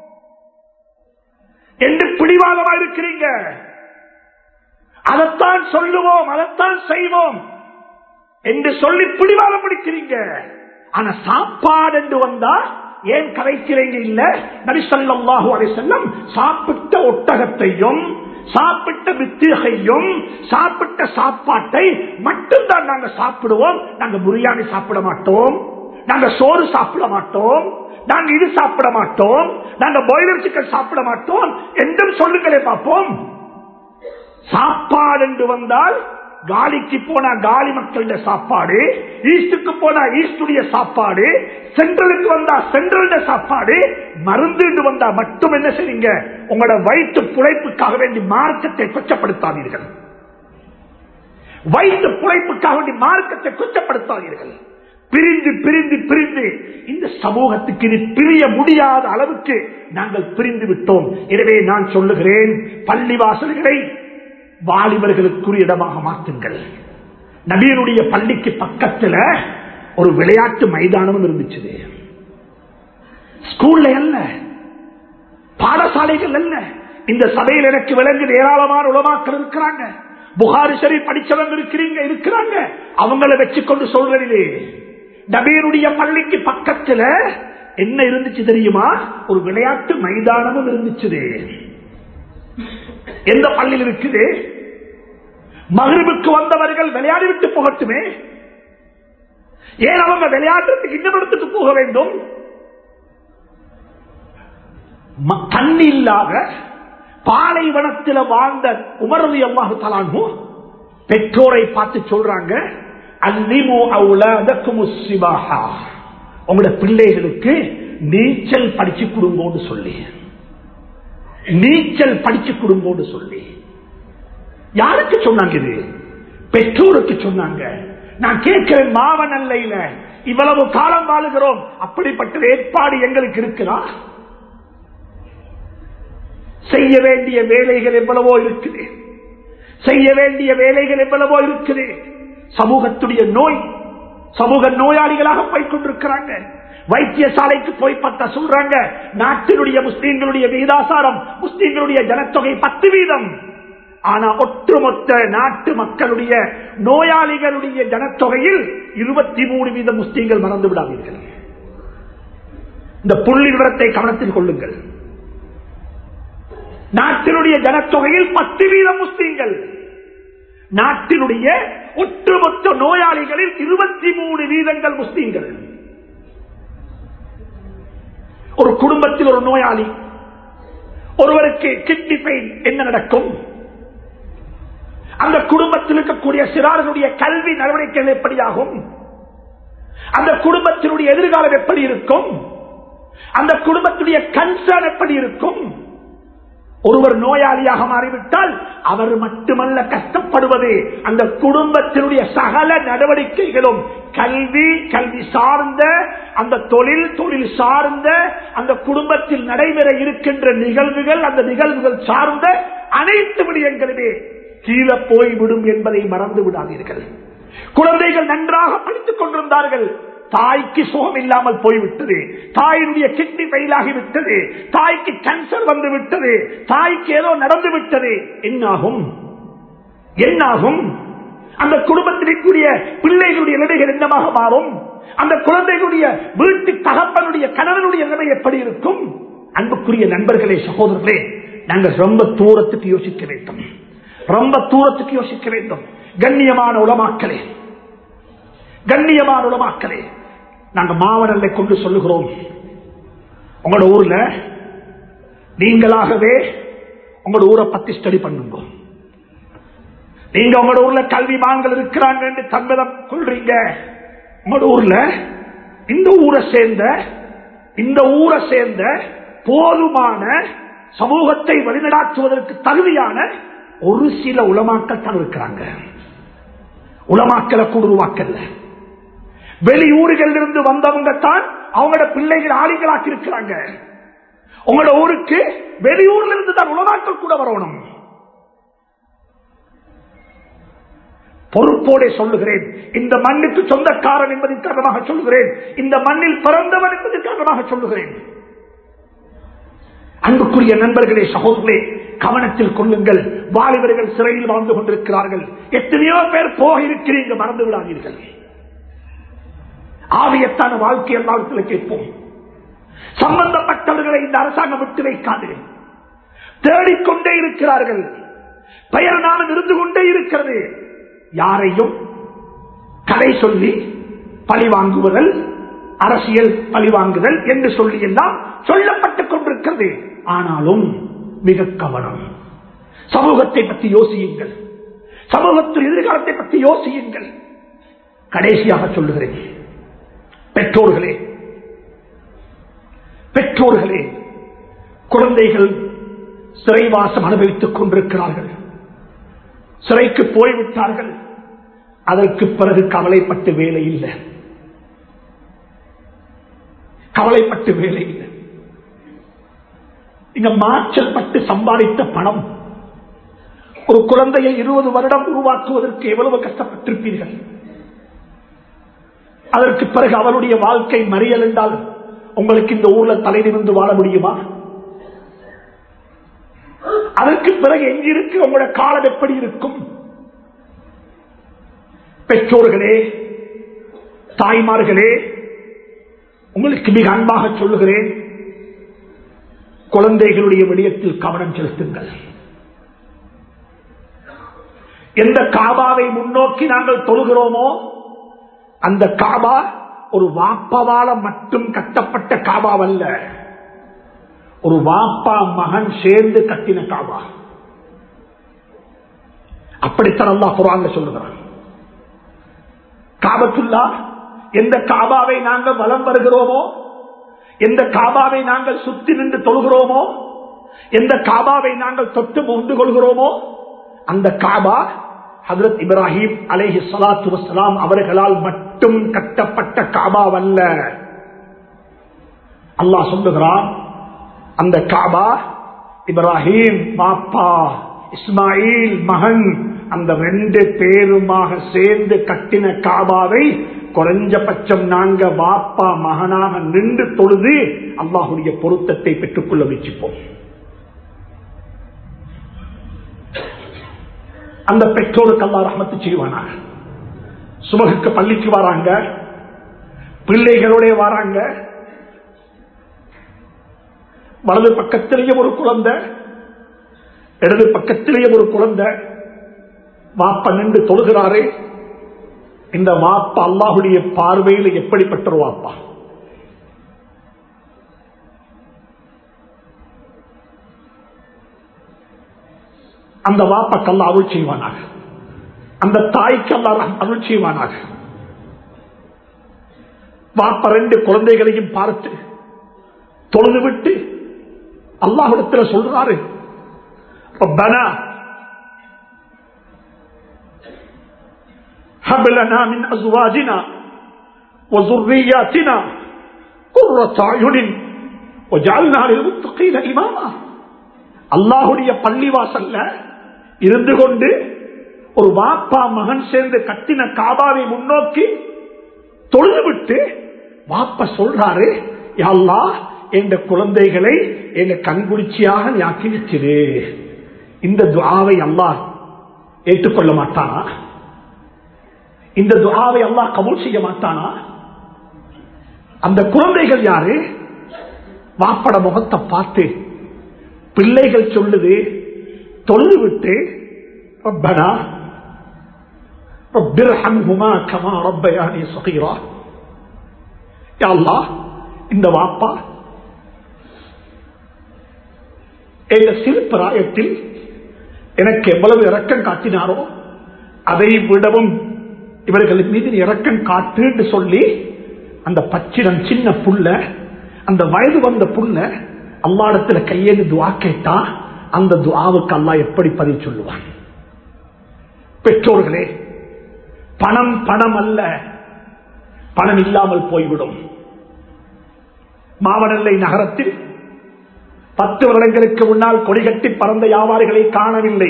என்று பிடிவாதமா இருக்கிறீங்க அதைத்தான் சொல்லுவோம் அதைத்தான் செய்வோம் என்று சொல்லி பிடிவாதம் பிடிக்கிறீங்க ஆனா சாப்பாடு என்று வந்தா ஏன் கரைக்கிறீங்க இல்ல நபிசல்லாஹு அலை செல்லம் சாப்பிட்ட ஒட்டகத்தையும் சாப்பிட்ட வித்திகையும் சாப்பிட்ட சாப்பாட்டை மட்டும்தான் நாங்க சாப்பிடுவோம் நாங்க பிரியாணி சாப்பிட மாட்டோம் நாங்க சோறு சாப்பிட மாட்டோம் நாங்க இது சாப்பிட மாட்டோம் நாங்க பாய்லர் சிக்கன் சாப்பிட மாட்டோம் என்றும் சொல்லுங்களே பார்ப்போம் சாப்பாடு என்று வந்தால் காலிக்கு போனா காலி மக்களுடைய சாப்பாடு ஈஸ்டுக்கு போனா ஈஸ்டுடைய சாப்பாடு சென்ட்ரலுக்கு வந்தா சென்ட்ரல் சாப்பாடு மருந்து வந்தா மட்டும் என்ன செய்யுங்க உங்களோட வயிற்று புழைப்புக்காக வேண்டி மார்க்கத்தை கொச்சப்படுத்தாதீர்கள் வயிற்று புழைப்புக்காக வேண்டி மார்க்கத்தை கொச்சப்படுத்தாதீர்கள் பிரிந்து பிரிந்து பிரிந்து இந்த சமூகத்துக்கு இது பிரிய முடியாத அளவுக்கு நாங்கள் பிரிந்து விட்டோம் எனவே நான் சொல்லுகிறேன் பள்ளிவாசல்களை வாலிபர்களுக்குரிய இடமாக மாற்றுங்கள் நபியனுடைய பள்ளிக்கு பக்கத்துல ஒரு விளையாட்டு மைதானமும் இருந்துச்சு ஸ்கூல்ல அல்ல பாடசாலைகள் அல்ல இந்த சபையில் எனக்கு விளங்கு ஏராளமான உலமாக்கள் இருக்கிறாங்க புகாரி சரி படிச்சவங்க இருக்கிறீங்க இருக்கிறாங்க அவங்கள வச்சுக்கொண்டு சொல்றதிலே நபியனுடைய பள்ளிக்கு பக்கத்துல என்ன இருந்துச்சு தெரியுமா ஒரு விளையாட்டு மைதானமும் இருந்துச்சு எந்த பள்ளியில் இருக்குது மகிழ்வுக்கு வந்தவர்கள் விளையாடி விட்டு போகட்டுமே ஏன் அவங்க விளையாட்டுறதுக்கு இன்னும் இடத்துக்கு போக வேண்டும் தண்ணி இல்லாத பாலைவனத்தில் வாழ்ந்த உமரது அல்லாஹு தலானு பெற்றோரை பார்த்து சொல்றாங்க அல்லிமு அவுலதக்கும் சிவாஹா உங்களோட பிள்ளைகளுக்கு நீச்சல் படிச்சு கொடுங்கோன்னு சொல்லி நீச்சல் படிச்சு கொடுங்கோன்னு சொல்லி யாருக்கு சொன்னாங்க இது பெற்றோருக்கு சொன்னாங்க நான் கேட்கிறேன் மாவனல்லையில இவ்வளவு காலம் வாழுகிறோம் அப்படிப்பட்ட ஏற்பாடு எங்களுக்கு இருக்குதா செய்ய வேண்டிய வேலைகள் எவ்வளவோ இருக்குது செய்ய வேண்டிய வேலைகள் எவ்வளவோ இருக்குது சமூகத்துடைய நோய் சமூக நோயாளிகளாக போய் கொண்டிருக்கிறாங்க வைத்தியசாலைக்கு போய் பத்த சொல்றாங்க நாட்டினுடைய முஸ்லீம்களுடைய வீதாசாரம் முஸ்லீம்களுடைய ஜனத்தொகை பத்து வீதம் ஆனா ஒட்டுமொத்த நாட்டு மக்களுடைய நோயாளிகளுடைய ஜனத்தொகையில் இருபத்தி மூணு வீதம் முஸ்லீம்கள் மறந்து விடாதீர்கள் இந்த புள்ளி விவரத்தை கவனத்தில் கொள்ளுங்கள் நாட்டினுடைய ஜனத்தொகையில் பத்து வீதம் முஸ்லீம்கள் நாட்டினுடைய ஒட்டுமொத்த நோயாளிகளில் இருபத்தி மூணு வீதங்கள் முஸ்லீம்கள் ஒரு குடும்பத்தில் ஒரு நோயாளி ஒருவருக்கு கிட்னி பெயின் என்ன நடக்கும் அந்த குடும்பத்தில் இருக்கக்கூடிய சிறார்களுடைய கல்வி நடவடிக்கைகள் எப்படியாகும் அந்த குடும்பத்தினுடைய எதிர்காலம் எப்படி இருக்கும் அந்த குடும்பத்துடைய கன்சர்ன் எப்படி இருக்கும் ஒருவர் நோயாளியாக மாறிவிட்டால் அவர் மட்டுமல்ல கஷ்டப்படுவது அந்த குடும்பத்தினுடைய சகல நடவடிக்கைகளும் கல்வி கல்வி சார்ந்த அந்த தொழில் தொழில் சார்ந்த அந்த குடும்பத்தில் நடைபெற இருக்கின்ற நிகழ்வுகள் அந்த நிகழ்வுகள் சார்ந்த அனைத்து விடயங்களுமே கீழே போய்விடும் என்பதை மறந்து விடாதீர்கள் குழந்தைகள் நன்றாக படித்துக் கொண்டிருந்தார்கள் தாய்க்கு சுகம் இல்லாமல் போய்விட்டது தாயினுடைய கிட்னி ஃபெயிலாகி விட்டது தாய்க்கு கேன்சர் வந்து விட்டது தாய்க்கு ஏதோ நடந்து விட்டது என்னாகும் என்னாகும் அந்த குடும்பத்திற்குரிய பிள்ளைகளுடைய நிலைகள் என்னமாக மாறும் அந்த குழந்தைகளுடைய வீட்டு தகப்பனுடைய கணவனுடைய நிலைமை எப்படி இருக்கும் அன்புக்குரிய நண்பர்களே சகோதரர்களே நாங்கள் ரொம்ப தூரத்துக்கு யோசிக்க வேண்டும் ரொம்ப தூரத்துக்கு யோசிக்க வேண்டும் கண்ணியமான உலமாக்களே கண்ணியமான உலமாக்களே நாங்க மாவனல்லை கொண்டு சொல்லுகிறோம் உங்களோட ஊர்ல நீங்களாகவே உங்களோட ஊரை பத்தி ஸ்டடி பண்ணுங்க நீங்க உங்களோட ஊர்ல கல்வி மான்கள் இருக்கிறாங்க என்று தன்மதம் கொள்றீங்க உங்களோட ஊர்ல இந்த ஊரை சேர்ந்த இந்த ஊரை சேர்ந்த போதுமான சமூகத்தை வழிநடாற்றுவதற்கு தகுதியான ஒரு சில உலமாக்கள் தான் இருக்கிறாங்க உலமாக்களை கூட உருவாக்கல்ல வெளியூர்கள் இருந்து வந்தவங்க தான் அவங்களோட பிள்ளைகள் ஆளிகளாக்கி இருக்கிறாங்க உங்களோட ஊருக்கு வெளியூர்ல இருந்து தான் உலமாக்கள் கூட வரணும் பொறுப்போட சொல்லுகிறேன் இந்த மண்ணுக்கு சொந்தக்காரன் என்பதன் காரணமாக சொல்லுகிறேன் இந்த மண்ணில் பிறந்தவன் என்பதன் காரணமாக சொல்லுகிறேன் அன்புக்குரிய நண்பர்களே சகோதரர்களே கவனத்தில் கொள்ளுங்கள் வாலிபர்கள் சிறையில் வாழ்ந்து கொண்டிருக்கிறார்கள் எத்தனையோ பேர் போக இருக்கிறீங்க மறந்து விடாதீர்கள் ஆவியத்தான வாழ்க்கை எல்லாத்தில் கேட்போம் சம்பந்தப்பட்டவர்களை இந்த அரசாங்கம் விட்டு வைக்காது தேடிக்கொண்டே இருக்கிறார்கள் பெயர் நாமம் இருந்து கொண்டே இருக்கிறது யாரையும் கதை சொல்லி பழி வாங்குவதல் அரசியல் பழி வாங்குதல் என்று சொல்லி எல்லாம் சொல்லப்பட்டுக் கொண்டிருக்கிறது ஆனாலும் மிக கவனம் சமூகத்தை பற்றி யோசியுங்கள் சமூகத்தின் எதிர்காலத்தை பற்றி யோசியுங்கள் கடைசியாக சொல்லுகிறேன் பெற்றோர்களே பெற்றோர்களே குழந்தைகள் சிறைவாசம் அனுபவித்துக் கொண்டிருக்கிறார்கள் சிறைக்கு போய்விட்டார்கள் அதற்கு பிறகு கவலைப்பட்டு வேலை இல்லை கவலைப்பட்டு வேலை இல்லை இங்க மாற்றல் பட்டு சம்பாதித்த பணம் ஒரு குழந்தையை இருபது வருடம் உருவாக்குவதற்கு எவ்வளவு கஷ்டப்பட்டிருப்பீர்கள் அதற்கு பிறகு அவருடைய வாழ்க்கை மறியல் என்றால் உங்களுக்கு இந்த ஊர்ல தலைநிமிர்ந்து வாழ முடியுமா அதற்கு பிறகு எங்கிருக்கு உங்களோட காலம் எப்படி இருக்கும் பெற்றோர்களே தாய்மார்களே உங்களுக்கு மிக அன்பாக சொல்லுகிறேன் குழந்தைகளுடைய விடயத்தில் கவனம் செலுத்துங்கள் எந்த காபாவை முன்னோக்கி நாங்கள் தொழுகிறோமோ அந்த காபா ஒரு வாப்பவால மட்டும் கட்டப்பட்ட காபாவல்ல ஒரு வாப்பா மகன் சேர்ந்து கட்டின காபா அப்படித்தான் அல்லா குரான் சொல்லுகிறான் காபத்துல்லா எந்த காபாவை நாங்கள் வலம் வருகிறோமோ எந்த காபாவை நாங்கள் சுத்தி நின்று தொழுகிறோமோ எந்த காபாவை நாங்கள் தொட்டு முந்து கொள்கிறோமோ அந்த காபா ஹதரத் இப்ராஹிம் அலேஹி சலாத்து வசலாம் அவர்களால் மட்டும் கட்டப்பட்ட காபாவல்ல அல்லாஹ் சொல்லுகிறான் அந்த காபா இப்ராஹிம் பாப்பா இஸ்மாயில் மகன் அந்த ரெண்டு பேருமாக சேர்ந்து கட்டின காபாவை குறைஞ்சபட்சம் நாங்க வாப்பா மகனாக நின்று தொழுது அல்லாஹுடைய பொருத்தத்தை பெற்றுக்கொள்ள முயற்சிப்போம் அந்த பெற்றோருக்கு அல்லா ரஹமத்து செய்வானாக சுபகுக்கு பள்ளிக்கு வராங்க பிள்ளைகளோட வராங்க வலது பக்கத்திலேயே ஒரு குழந்தை இடது பக்கத்திலேயே ஒரு குழந்தை வாப்ப நின்று தொழுகிறாரு இந்த வாப்பா அல்லாஹுடைய பார்வையில் எப்படிப்பட்ட ஒரு வாப்பா அந்த வாப்பக்கல்ல அருள் செய்வானாக அந்த தாய்க்கு அல்லா அருள் செய்வானாக வாப்ப ரெண்டு குழந்தைகளையும் பார்த்து தொழுது விட்டு அல்லாஹிடத்தில் சொல்றாரு ربنا هب لنا من ازواجنا وذرياتنا قرة اعين وجعلنا للمتقين اماما அல்லாஹுடைய பள்ளிவாசல்ல இருந்து கொண்டு ஒரு வாப்பா மகன் சேர்ந்து கட்டின காபாவை முன்னோக்கி தொழுது விட்டு வாப்ப சொல்றாரு யாழ்லா என்ற குழந்தைகளை எங்க கண்குடிச்சியாக ஆக்கி வச்சிரு இந்த துவாவை அல்லாஹ் ஏற்றுக்கொள்ள மாட்டானா இந்த துவாவை அல்லாஹ் கபூல் செய்ய மாட்டானா அந்த குழந்தைகள் யாரு வாப்பட முகத்தை பார்த்து பிள்ளைகள் சொல்லுது தொழுது விட்டு ரப்பனா ரப்பிர்ஹம்ஹுமா கமா ரப்பயானி சகீரா யா அல்லாஹ் இந்த வாப்பா என்ற சிறு பிராயத்தில் எனக்கு எவ்வளவு இரக்கம் காட்டினாரோ அதை விடவும் இவர்களின் மீது இரக்கம் காட்டு என்று சொல்லி அந்த பச்சிடம் சின்ன புள்ள அந்த வயது வந்த புள்ள அல்லாடத்துல கையேந்து துவா கேட்டா அந்த துவாவுக்கு அல்லா எப்படி பதிவு சொல்லுவான் பெற்றோர்களே பணம் பணம் அல்ல பணம் இல்லாமல் போய்விடும் மாவனல்லை நகரத்தில் பத்து வருடங்களுக்கு முன்னால் கொடிகட்டி பறந்த வியாபாரிகளை காணவில்லை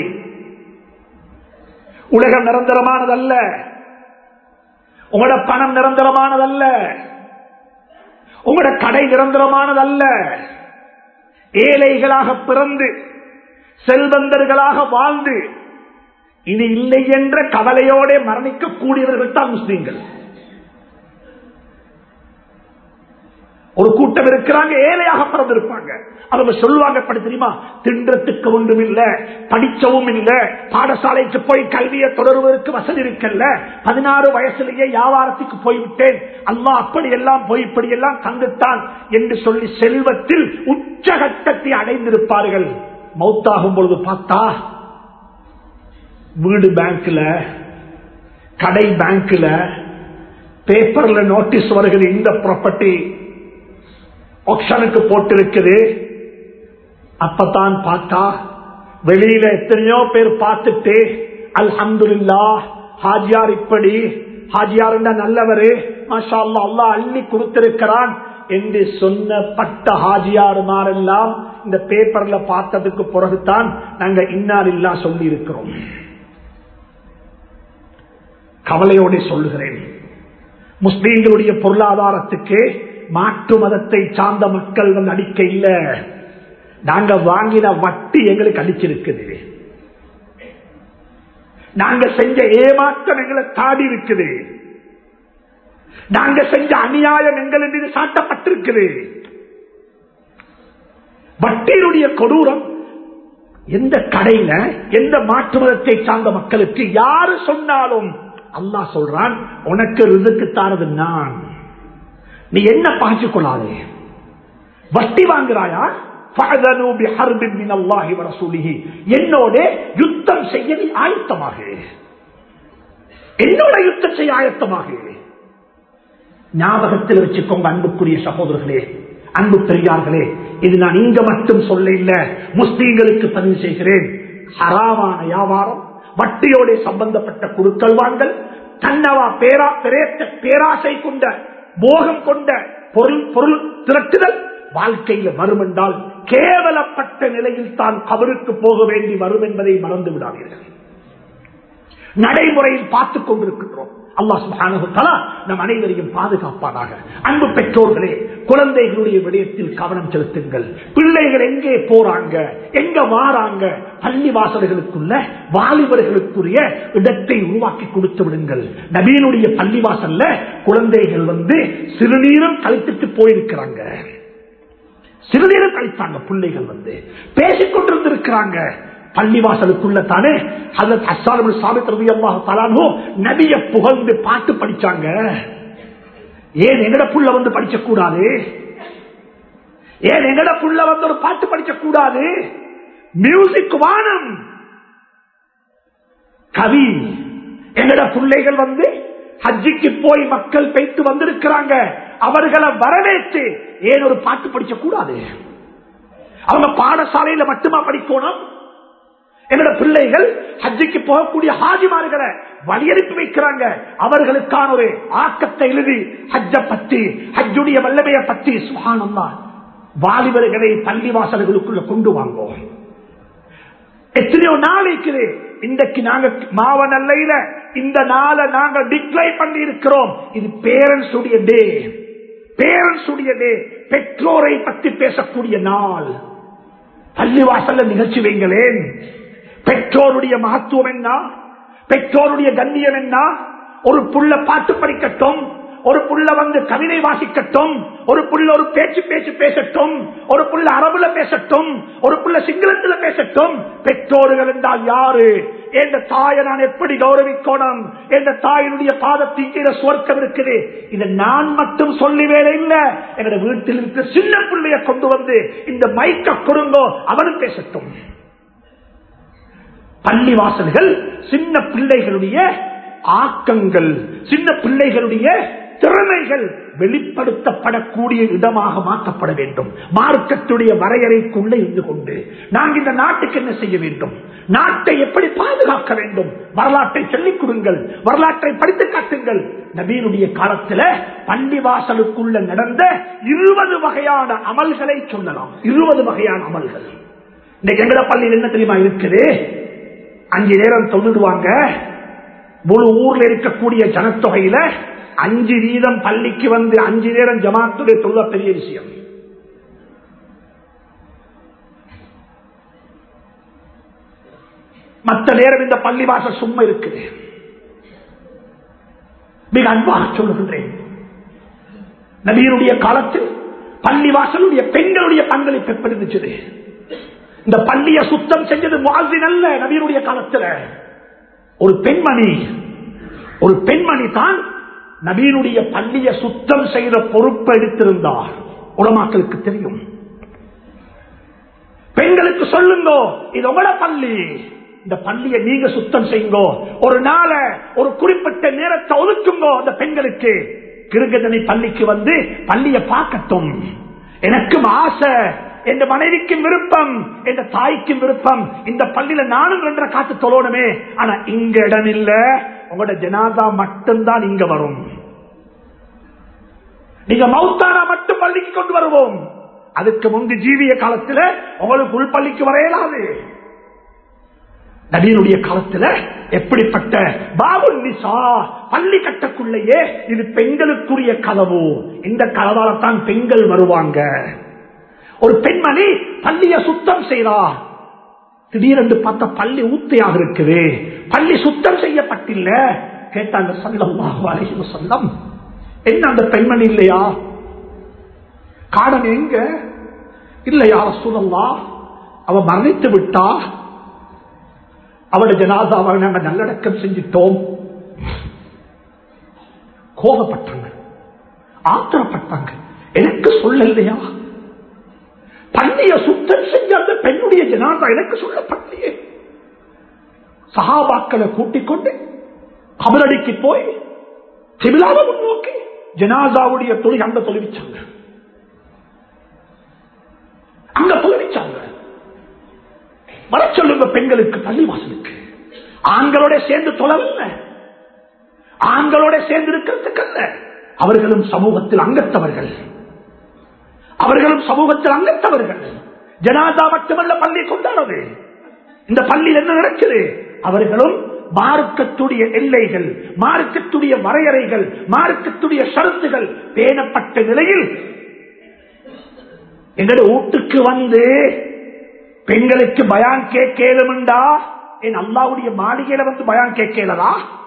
உலகம் நிரந்தரமானதல்ல உங்களோட பணம் நிரந்தரமானதல்ல உங்களோட கடை நிரந்தரமானதல்ல ஏழைகளாக பிறந்து செல்வந்தர்களாக வாழ்ந்து இனி இல்லை என்ற கவலையோட மரணிக்கக்கூடியவர்கள் தான் முஸ்லீம்கள் ஒரு கூட்டம் இருக்கிறாங்க ஏழையாக பிறந்திருப்பாங்க அவங்க சொல்லுவாங்க படி தெரியுமா தின்றத்துக்கு ஒன்றும் இல்ல படிச்சவும் இல்ல பாடசாலைக்கு போய் கல்வியை தொடர்வதற்கு வசதி இருக்கல்ல பதினாறு வயசுலேயே வியாபாரத்துக்கு போய்விட்டேன் அல்லா அப்படி எல்லாம் போய் இப்படி எல்லாம் தந்துட்டான் என்று சொல்லி செல்வத்தில் உச்சகட்டத்தை அடைந்திருப்பார்கள் மௌத்தாகும் பொழுது பார்த்தா வீடு பேங்க்ல கடை பேங்க்ல பேப்பர்ல நோட்டீஸ் வருகிறது இந்த ப்ராப்பர்ட்டி ஆப்ஷனுக்கு போட்டிருக்குது அப்பதான் பார்த்தா வெளியில எத்தனையோ பேர் பார்த்துட்டு அல்ஹம்துல்லா ஹாஜியார் இப்படி ஹாஜியார் நல்லவரு மாஷா அல்லா அல்லா அள்ளி கொடுத்திருக்கிறான் என்று சொன்னப்பட்ட ஹாஜியாருமாரெல்லாம் இந்த பேப்பர்ல பார்த்ததுக்கு பிறகுதான் நாங்க இன்னார் இல்லா சொல்லி இருக்கிறோம் கவலையோட சொல்லுகிறேன் முஸ்லீம்களுடைய பொருளாதாரத்துக்கு மாற்று மதத்தை சார்ந்த மக்கள் வந்து அடிக்க இல்ல நாங்க வாங்கின வட்டி எங்களுக்கு அடிச்சிருக்குது நாங்க செஞ்ச ஏமாற்றம் எங்களை தாடி இருக்குது நாங்க செஞ்ச அநியாயம் எங்கள் மீது சாட்டப்பட்டிருக்குது வட்டியினுடைய கொடூரம் எந்த கடையில எந்த மாற்று மதத்தை சார்ந்த மக்களுக்கு யாரு சொன்னாலும் அல்லாஹ் சொல்றான் உனக்கு ரிதுக்கு தானது நான் நீ என்ன பாய்ச்சி கொள்ளாதே வட்டி வாங்குறாயா என்னோட யுத்தம் செய்ய நீ ஆயத்தமாக என்னோட யுத்தம் செய்ய ஆயத்தமாக ஞாபகத்தில் வச்சுக்கோங்க அன்புக்குரிய சகோதரர்களே அன்பு பெரியார்களே இது நான் இங்க மட்டும் சொல்ல இல்ல முஸ்லீம்களுக்கு பதிவு செய்கிறேன் ஹராமான வியாபாரம் வட்டியோட சம்பந்தப்பட்ட குழுக்கள் வாங்கல் தன்னவா பேரா பிரேத்த பேராசை கொண்ட போகம் கொண்ட பொருள் பொருள் திரட்டுதல் வாழ்க்கையில வரும் என்றால் கேவலப்பட்ட நிலையில் தான் கபருக்கு போக வேண்டி வரும் என்பதை மறந்து விடாதீர்கள் நடைமுறையில் பார்த்துக் கொண்டிருக்கின்றோம் அல்லா சுபானுத்தலா நம் அனைவரையும் பாதுகாப்பானாக அன்பு பெற்றோர்களே குழந்தைகளுடைய விடயத்தில் கவனம் செலுத்துங்கள் பிள்ளைகள் எங்கே போறாங்க எங்க வாராங்க பள்ளி வாசல்களுக்குள்ள வாலிபர்களுக்குரிய இடத்தை உருவாக்கி கொடுத்து விடுங்கள் நபீனுடைய பள்ளிவாசல்ல குழந்தைகள் வந்து சிறுநீரம் கழித்துட்டு போயிருக்கிறாங்க சிறுநீரம் கழித்தாங்க பிள்ளைகள் வந்து பேசிக் கொண்டிருந்திருக்கிறாங்க பள்ளிவாசலுக்குள்ள தானே நபிய புகழ்ந்து பாட்டு படிச்சாங்க ஏன் எங்கட புள்ள வந்து படிக்க கூடாது ஏன் எங்கட புள்ள வந்து ஒரு பாட்டு படிக்க கூடாது மியூசிக் வானம் கவி எங்கட பிள்ளைகள் வந்து ஹஜ்ஜிக்கு போய் மக்கள் பெய்த்து வந்திருக்கிறாங்க அவர்களை வரவேற்று ஏன் ஒரு பாட்டு படிக்க கூடாது அவங்க பாடசாலையில மட்டுமா படிக்கணும் என்னோட பிள்ளைகள் ஹஜ்ஜிக்கு போகக்கூடிய ஹாஜிமார்களை வழியனுப்பி வைக்கிறாங்க அவர்களுக்கான ஒரு ஆக்கத்தை எழுதி ஹஜ்ஜ பத்தி ஹஜ்ஜுடைய வல்லமையை பத்தி சுகானம்மா வாலிபர்களை பள்ளி வாசல்களுக்குள்ள கொண்டு வாங்குவோம் எத்தனையோ நாள் இருக்குது இன்றைக்கு நாங்க மாவனல்லையில இந்த நாளை நாங்க டிக்ளைன் பண்ணி இருக்கிறோம் இது பேரண்ட்ஸ் உடைய டே பேரண்ட்ஸ் உடைய டே பெற்றோரை பற்றி பேசக்கூடிய நாள் பள்ளிவாசல்ல நிகழ்ச்சி வைங்களேன் பெற்றோருடைய மகத்துவம் என்ன பெற்றோருடைய கண்ணியம் என்ன ஒரு புள்ள பாட்டு படிக்கட்டும் ஒரு புள்ள வந்து கவிதை வாசிக்கட்டும் ஒரு புள்ள ஒரு பேச்சு பேச்சு பேசட்டும் ஒரு புள்ள அரபுல பேசட்டும் ஒரு புள்ள சிங்களத்துல பேசட்டும் பெற்றோர்கள் என்றால் யாரு என்ற தாயை நான் எப்படி கௌரவிக்கணும் என்ற தாயினுடைய பாதத்தின் கீழே சுவர்க்கம் இருக்குது இதை நான் மட்டும் சொல்லி வேலை இல்ல என்னோட வீட்டில் இருக்க சின்ன பிள்ளைய கொண்டு வந்து இந்த மைக்க கொடுங்கோ அவனும் பேசட்டும் பள்ளி வாசல்கள் சின்ன பிள்ளைகளுடைய ஆக்கங்கள் சின்ன பிள்ளைகளுடைய திறமைகள் வெளிப்படுத்தப்படக்கூடிய இடமாக மாற்றப்பட வேண்டும் மார்க்கத்துடைய வரையறைக்குள்ள இருந்து கொண்டு நாங்கள் இந்த நாட்டுக்கு என்ன செய்ய வேண்டும் நாட்டை எப்படி பாதுகாக்க வேண்டும் வரலாற்றை சொல்லிக் கொடுங்கள் வரலாற்றை படித்து காட்டுங்கள் நபீனுடைய காலத்துல பள்ளி வாசலுக்குள்ள நடந்த இருபது வகையான அமல்களை சொல்லலாம் இருபது வகையான அமல்கள் இன்னைக்கு எங்கட பள்ளியில் என்ன தெரியுமா இருக்குது அஞ்சு நேரம் தொழுடுவாங்க முழு ஊர்ல இருக்கக்கூடிய ஜனத்தொகையில அஞ்சு வீதம் பள்ளிக்கு வந்து அஞ்சு நேரம் ஜமாத்துடைய தொழுத பெரிய விஷயம் மற்ற நேரம் இந்த பள்ளி வாசல் சும்மா இருக்குது மிக அன்பாக சொல்லுகின்றேன் நபீருடைய காலத்தில் பள்ளி வாசலுடைய பெண்களுடைய பங்களிப்பு எப்படி இருந்துச்சு இந்த பள்ளிய சுத்தம் செஞ்சது வாழ்வின் அல்ல நபீருடைய காலத்தில் ஒரு பெண்மணி ஒரு பெண்மணி தான் நபீனுடைய பள்ளிய சுத்தம் செய்த பொறுப்பை எடுத்திருந்தார் உலமாக்களுக்கு தெரியும் பெண்களுக்கு சொல்லுங்கோ இது உங்களோட பள்ளி இந்த பள்ளியை நீங்க சுத்தம் செய்யுங்கோ ஒரு நாளை ஒரு குறிப்பிட்ட நேரத்தை ஒதுக்குங்கோ அந்த பெண்களுக்கு கிருகதனை பள்ளிக்கு வந்து பள்ளியை பார்க்கட்டும் எனக்கும் ஆசை என் மனைவிக்கும் விருப்பம் என் தாய்க்கும் விருப்பம் இந்த பள்ளியில நானும் ரெண்டரை காத்து தொழணுமே ஆனா இங்க இடம் இல்ல உங்களோட ஜனாதா மட்டும்தான் இங்க வரும் நீங்க மௌத்தானா மட்டும் பள்ளிக்கு கொண்டு வருவோம் அதுக்கு முந்தி ஜீவிய காலத்துல உங்களுக்கு உள் பள்ளிக்கு வரையலாது நபீனுடைய காலத்துல எப்படிப்பட்ட பாபுல் நிசா பள்ளி கட்டக்குள்ளேயே இது பெண்களுக்குரிய கதவு இந்த கதவாலத்தான் பெண்கள் வருவாங்க ஒரு பெண்மணி பள்ளிய சுத்தம் செய்தார் திடீரென்று பார்த்த பள்ளி ஊத்தையாக இருக்குது பள்ளி சுத்தம் செய்யப்பட்டில்ல கேட்டாங்க சொல்லம் சொல்லம் என்ன அந்த பெண்மணி இல்லையா காடன் எங்க இல்லையா சொல்லலா அவ மரணித்து விட்டா அவட ஜனாதாவை நாங்க நல்லடக்கம் செஞ்சிட்டோம் கோபப்பட்டாங்க ஆத்திரப்பட்டாங்க எனக்கு சொல்லலையா பள்ளிய சுத்தம் செஞ்ச அந்த பெண்ணுடைய ஜனாதா எனக்கு சொல்லப்பட்டலையே சகாபாக்களை கூட்டிக் கொண்டு கபலடிக்கு போய் திமிழாக முன்னோக்கி ஜனாசாவுடைய தொழில் அங்க தொலைவிச்சாங்க அங்க தொலைவிச்சாங்க வர சொல்லுங்க பெண்களுக்கு பள்ளிவாசலுக்கு ஆண்களோட சேர்ந்து தொழவில்லை ஆண்களோட சேர்ந்து இருக்கிறதுக்கு அல்ல அவர்களும் சமூகத்தில் அங்கத்தவர்கள் அவர்களும் சமூகத்தில் அங்கத்தவர்கள் ஜனாதா மட்டுமல்ல பள்ளி கொண்டாடுறது இந்த பள்ளியில் என்ன நடக்குது அவர்களும் மார்க்கத்துடைய எல்லைகள் மார்க்கத்துடைய வரையறைகள் மார்க்கத்துடைய ஷரத்துகள் பேணப்பட்ட நிலையில் எங்களோட வீட்டுக்கு வந்து பெண்களுக்கு பயான் கேட்கலும்டா என் அல்லாவுடைய மாளிகையில வந்து பயான் கேட்கலதா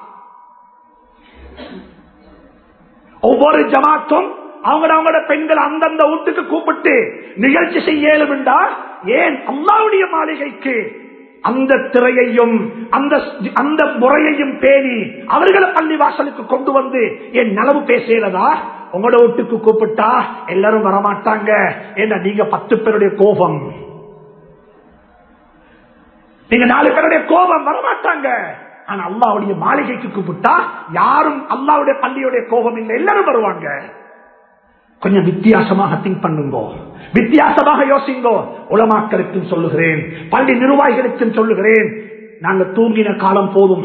ஒவ்வொரு ஜமாத்தும் அவங்க அவங்களோட பெண்கள் அந்தந்த வீட்டுக்கு கூப்பிட்டு நிகழ்ச்சி செய்யலும்டா ஏன் அல்லாவுடைய மாளிகைக்கு அந்த திரையையும் அந்த அந்த முறையையும் பேணி அவர்களை பள்ளி வாசலுக்கு கொண்டு வந்து என் நலவு பேசலதா உங்களோட வீட்டுக்கு கூப்பிட்டா எல்லாரும் வரமாட்டாங்க என்ன நீங்க பத்து பேருடைய கோபம் நீங்க நாலு பேருடைய கோபம் வரமாட்டாங்க ஆனா அல்லாவுடைய மாளிகைக்கு கூப்பிட்டா யாரும் அல்லாவுடைய பள்ளியுடைய கோபம் இல்லை எல்லாரும் வருவாங்க கொஞ்சம் வித்தியாசமாக திங்க் பண்ணுங்க வித்தியாசமாக யோசிங்கோ உலமாக்களுக்கும் சொல்லுகிறேன் பள்ளி நிர்வாகிகளுக்கும் சொல்லுகிறேன் நாங்க தூங்கின காலம் போதும்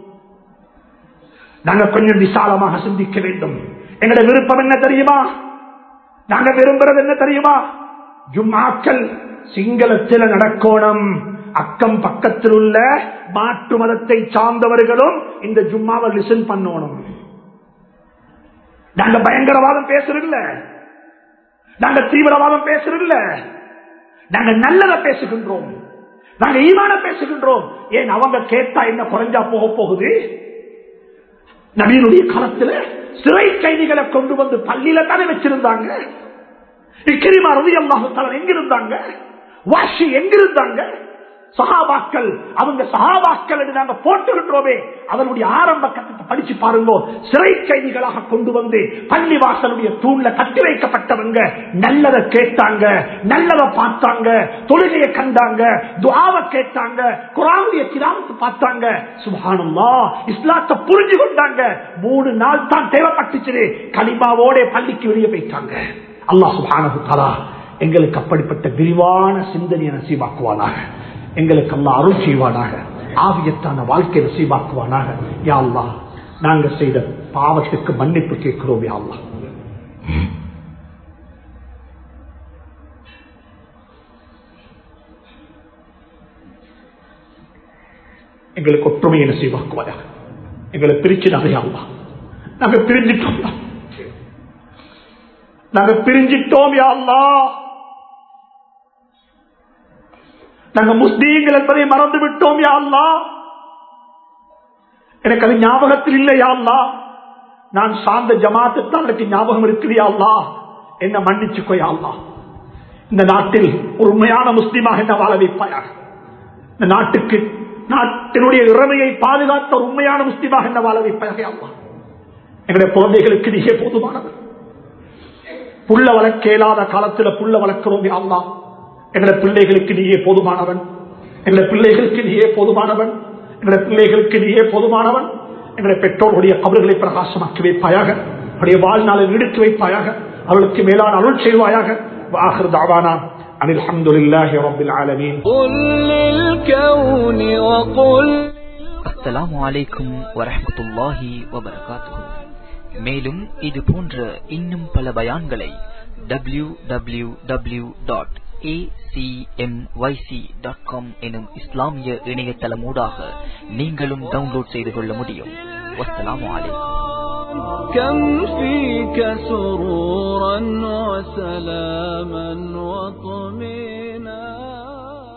நாங்க கொஞ்சம் விசாலமாக சிந்திக்க வேண்டும் எங்களோட விருப்பம் என்ன தெரியுமா நாங்க விரும்புறது என்ன தெரியுமா ஜும்மாக்கள் சிங்களத்தில் நடக்கோணம் அக்கம் பக்கத்தில் உள்ள மாற்று மதத்தை சார்ந்தவர்களும் இந்த ஜும்மாவை லிசன் பண்ணணும் நாங்க பயங்கரவாதம் பேசுறதில்ல நாங்க தீவிரவாதம் பேசுறதில்ல நாங்க நல்லத பேசுகின்றோம் நாங்க ஈமான பேசுகின்றோம் ஏன் அவங்க கேட்டா என்ன குறைஞ்சா போக போகுது நவீனுடைய காலத்துல சிறை கைதிகளை கொண்டு வந்து பள்ளியில தானே வச்சிருந்தாங்க கிரிமா ரவி அல்லாஹு எங்க இருந்தாங்க வாஷி எங்க இருந்தாங்க சகாபாக்கள் அவங்க சகாபாக்கள் என்று நாங்க போட்டுகின்றோமே அதனுடைய ஆரம்ப கட்டத்தை படிச்சு பாருங்க சிறை கைதிகளாக கொண்டு வந்து பள்ளி வாசலுடைய தூண்ல கட்டி வைக்கப்பட்டவங்க நல்லதை கேட்டாங்க நல்லதை பார்த்தாங்க தொழுகையை கண்டாங்க துவாவை கேட்டாங்க குரானுடைய கிராமத்தை பார்த்தாங்க சுபானம்மா இஸ்லாத்தை புரிஞ்சு கொண்டாங்க மூணு நாள் தான் தேவைப்பட்டுச்சு களிமாவோட பள்ளிக்கு வெளியே போயிட்டாங்க அல்லாஹ் சுபானு தலா எங்களுக்கு அப்படிப்பட்ட விரிவான சிந்தனையை நசீவாக்குவானாக எங்களுக்கு அல்லா அருள் செய்வானாக ஆவியத்தான வாழ்க்கை நசீவாக்குவானாக யா அல்லா நாங்க செய்த பாவத்துக்கு மன்னிப்பு கேட்கிறோம் யா அல்லா எங்களுக்கு ஒற்றுமையை நசீவாக்குவாயாக எங்களை பிரிச்சு நகையாவா நாங்க பிரிஞ்சிட்டோம் நாங்க பிரிஞ்சிட்டோம் யா அல்லா நாங்க முஸ்லீம்கள் என்பதை மறந்து விட்டோம் யா அல்லா எனக்கு அது ஞாபகத்தில் இல்லை யா அல்லா நான் சார்ந்த ஜமாத்து தான் எனக்கு ஞாபகம் இருக்குது யா அல்லா என்ன மன்னிச்சுக்கோ யா அல்லா இந்த நாட்டில் ஒரு உண்மையான முஸ்லீமாக என்ன வாழ வைப்பாயாக இந்த நாட்டுக்கு நாட்டினுடைய இறமையை பாதுகாத்த ஒரு உண்மையான முஸ்லீமாக என்ன வாழ வைப்பாயாக யா அல்லா எங்களுடைய குழந்தைகளுக்கு நீயே போதுமானது புள்ள வளர்க்க இயலாத காலத்தில் புள்ள வளர்க்கிறோம் யா அல்லா எங்களை பிள்ளைகளுக்கு நீயே போதுமானவன் எங்களை பிள்ளைகளுக்கு நீயே போதுமானவன் எங்களை பிள்ளைகளுக்கு நீயே போதுமானவன் எங்களை பெற்றோருடைய கபர்களை பிரகாசமாக்கி வைப்பாயாக அவருடைய வாழ்நாளை நீடித்து வைப்பாயாக அவளுக்கு மேலான அருள் செய்வாயாக வாஹர் தாவானா அனில் அல்ஹம்துலில்லாஹி ரப்பில் ஆலமீன் قل للكون وقل அஸ்ஸலாமு அலைக்கும் வரஹ்மத்துல்லாஹி வபரகாத்துஹு மேலும் இது போன்ற இன்னும் பல பயான்களை டபிள்யூ டபிள்யூ டபிள்யூ டாட் எனும் இஸ்லாமிய இணையதளமூடாக நீங்களும் டவுன்லோட் செய்து கொள்ள முடியும் வஸ்ஸலாமு அலைக்கும் كم فيك سرورا وسلاما وطمئنا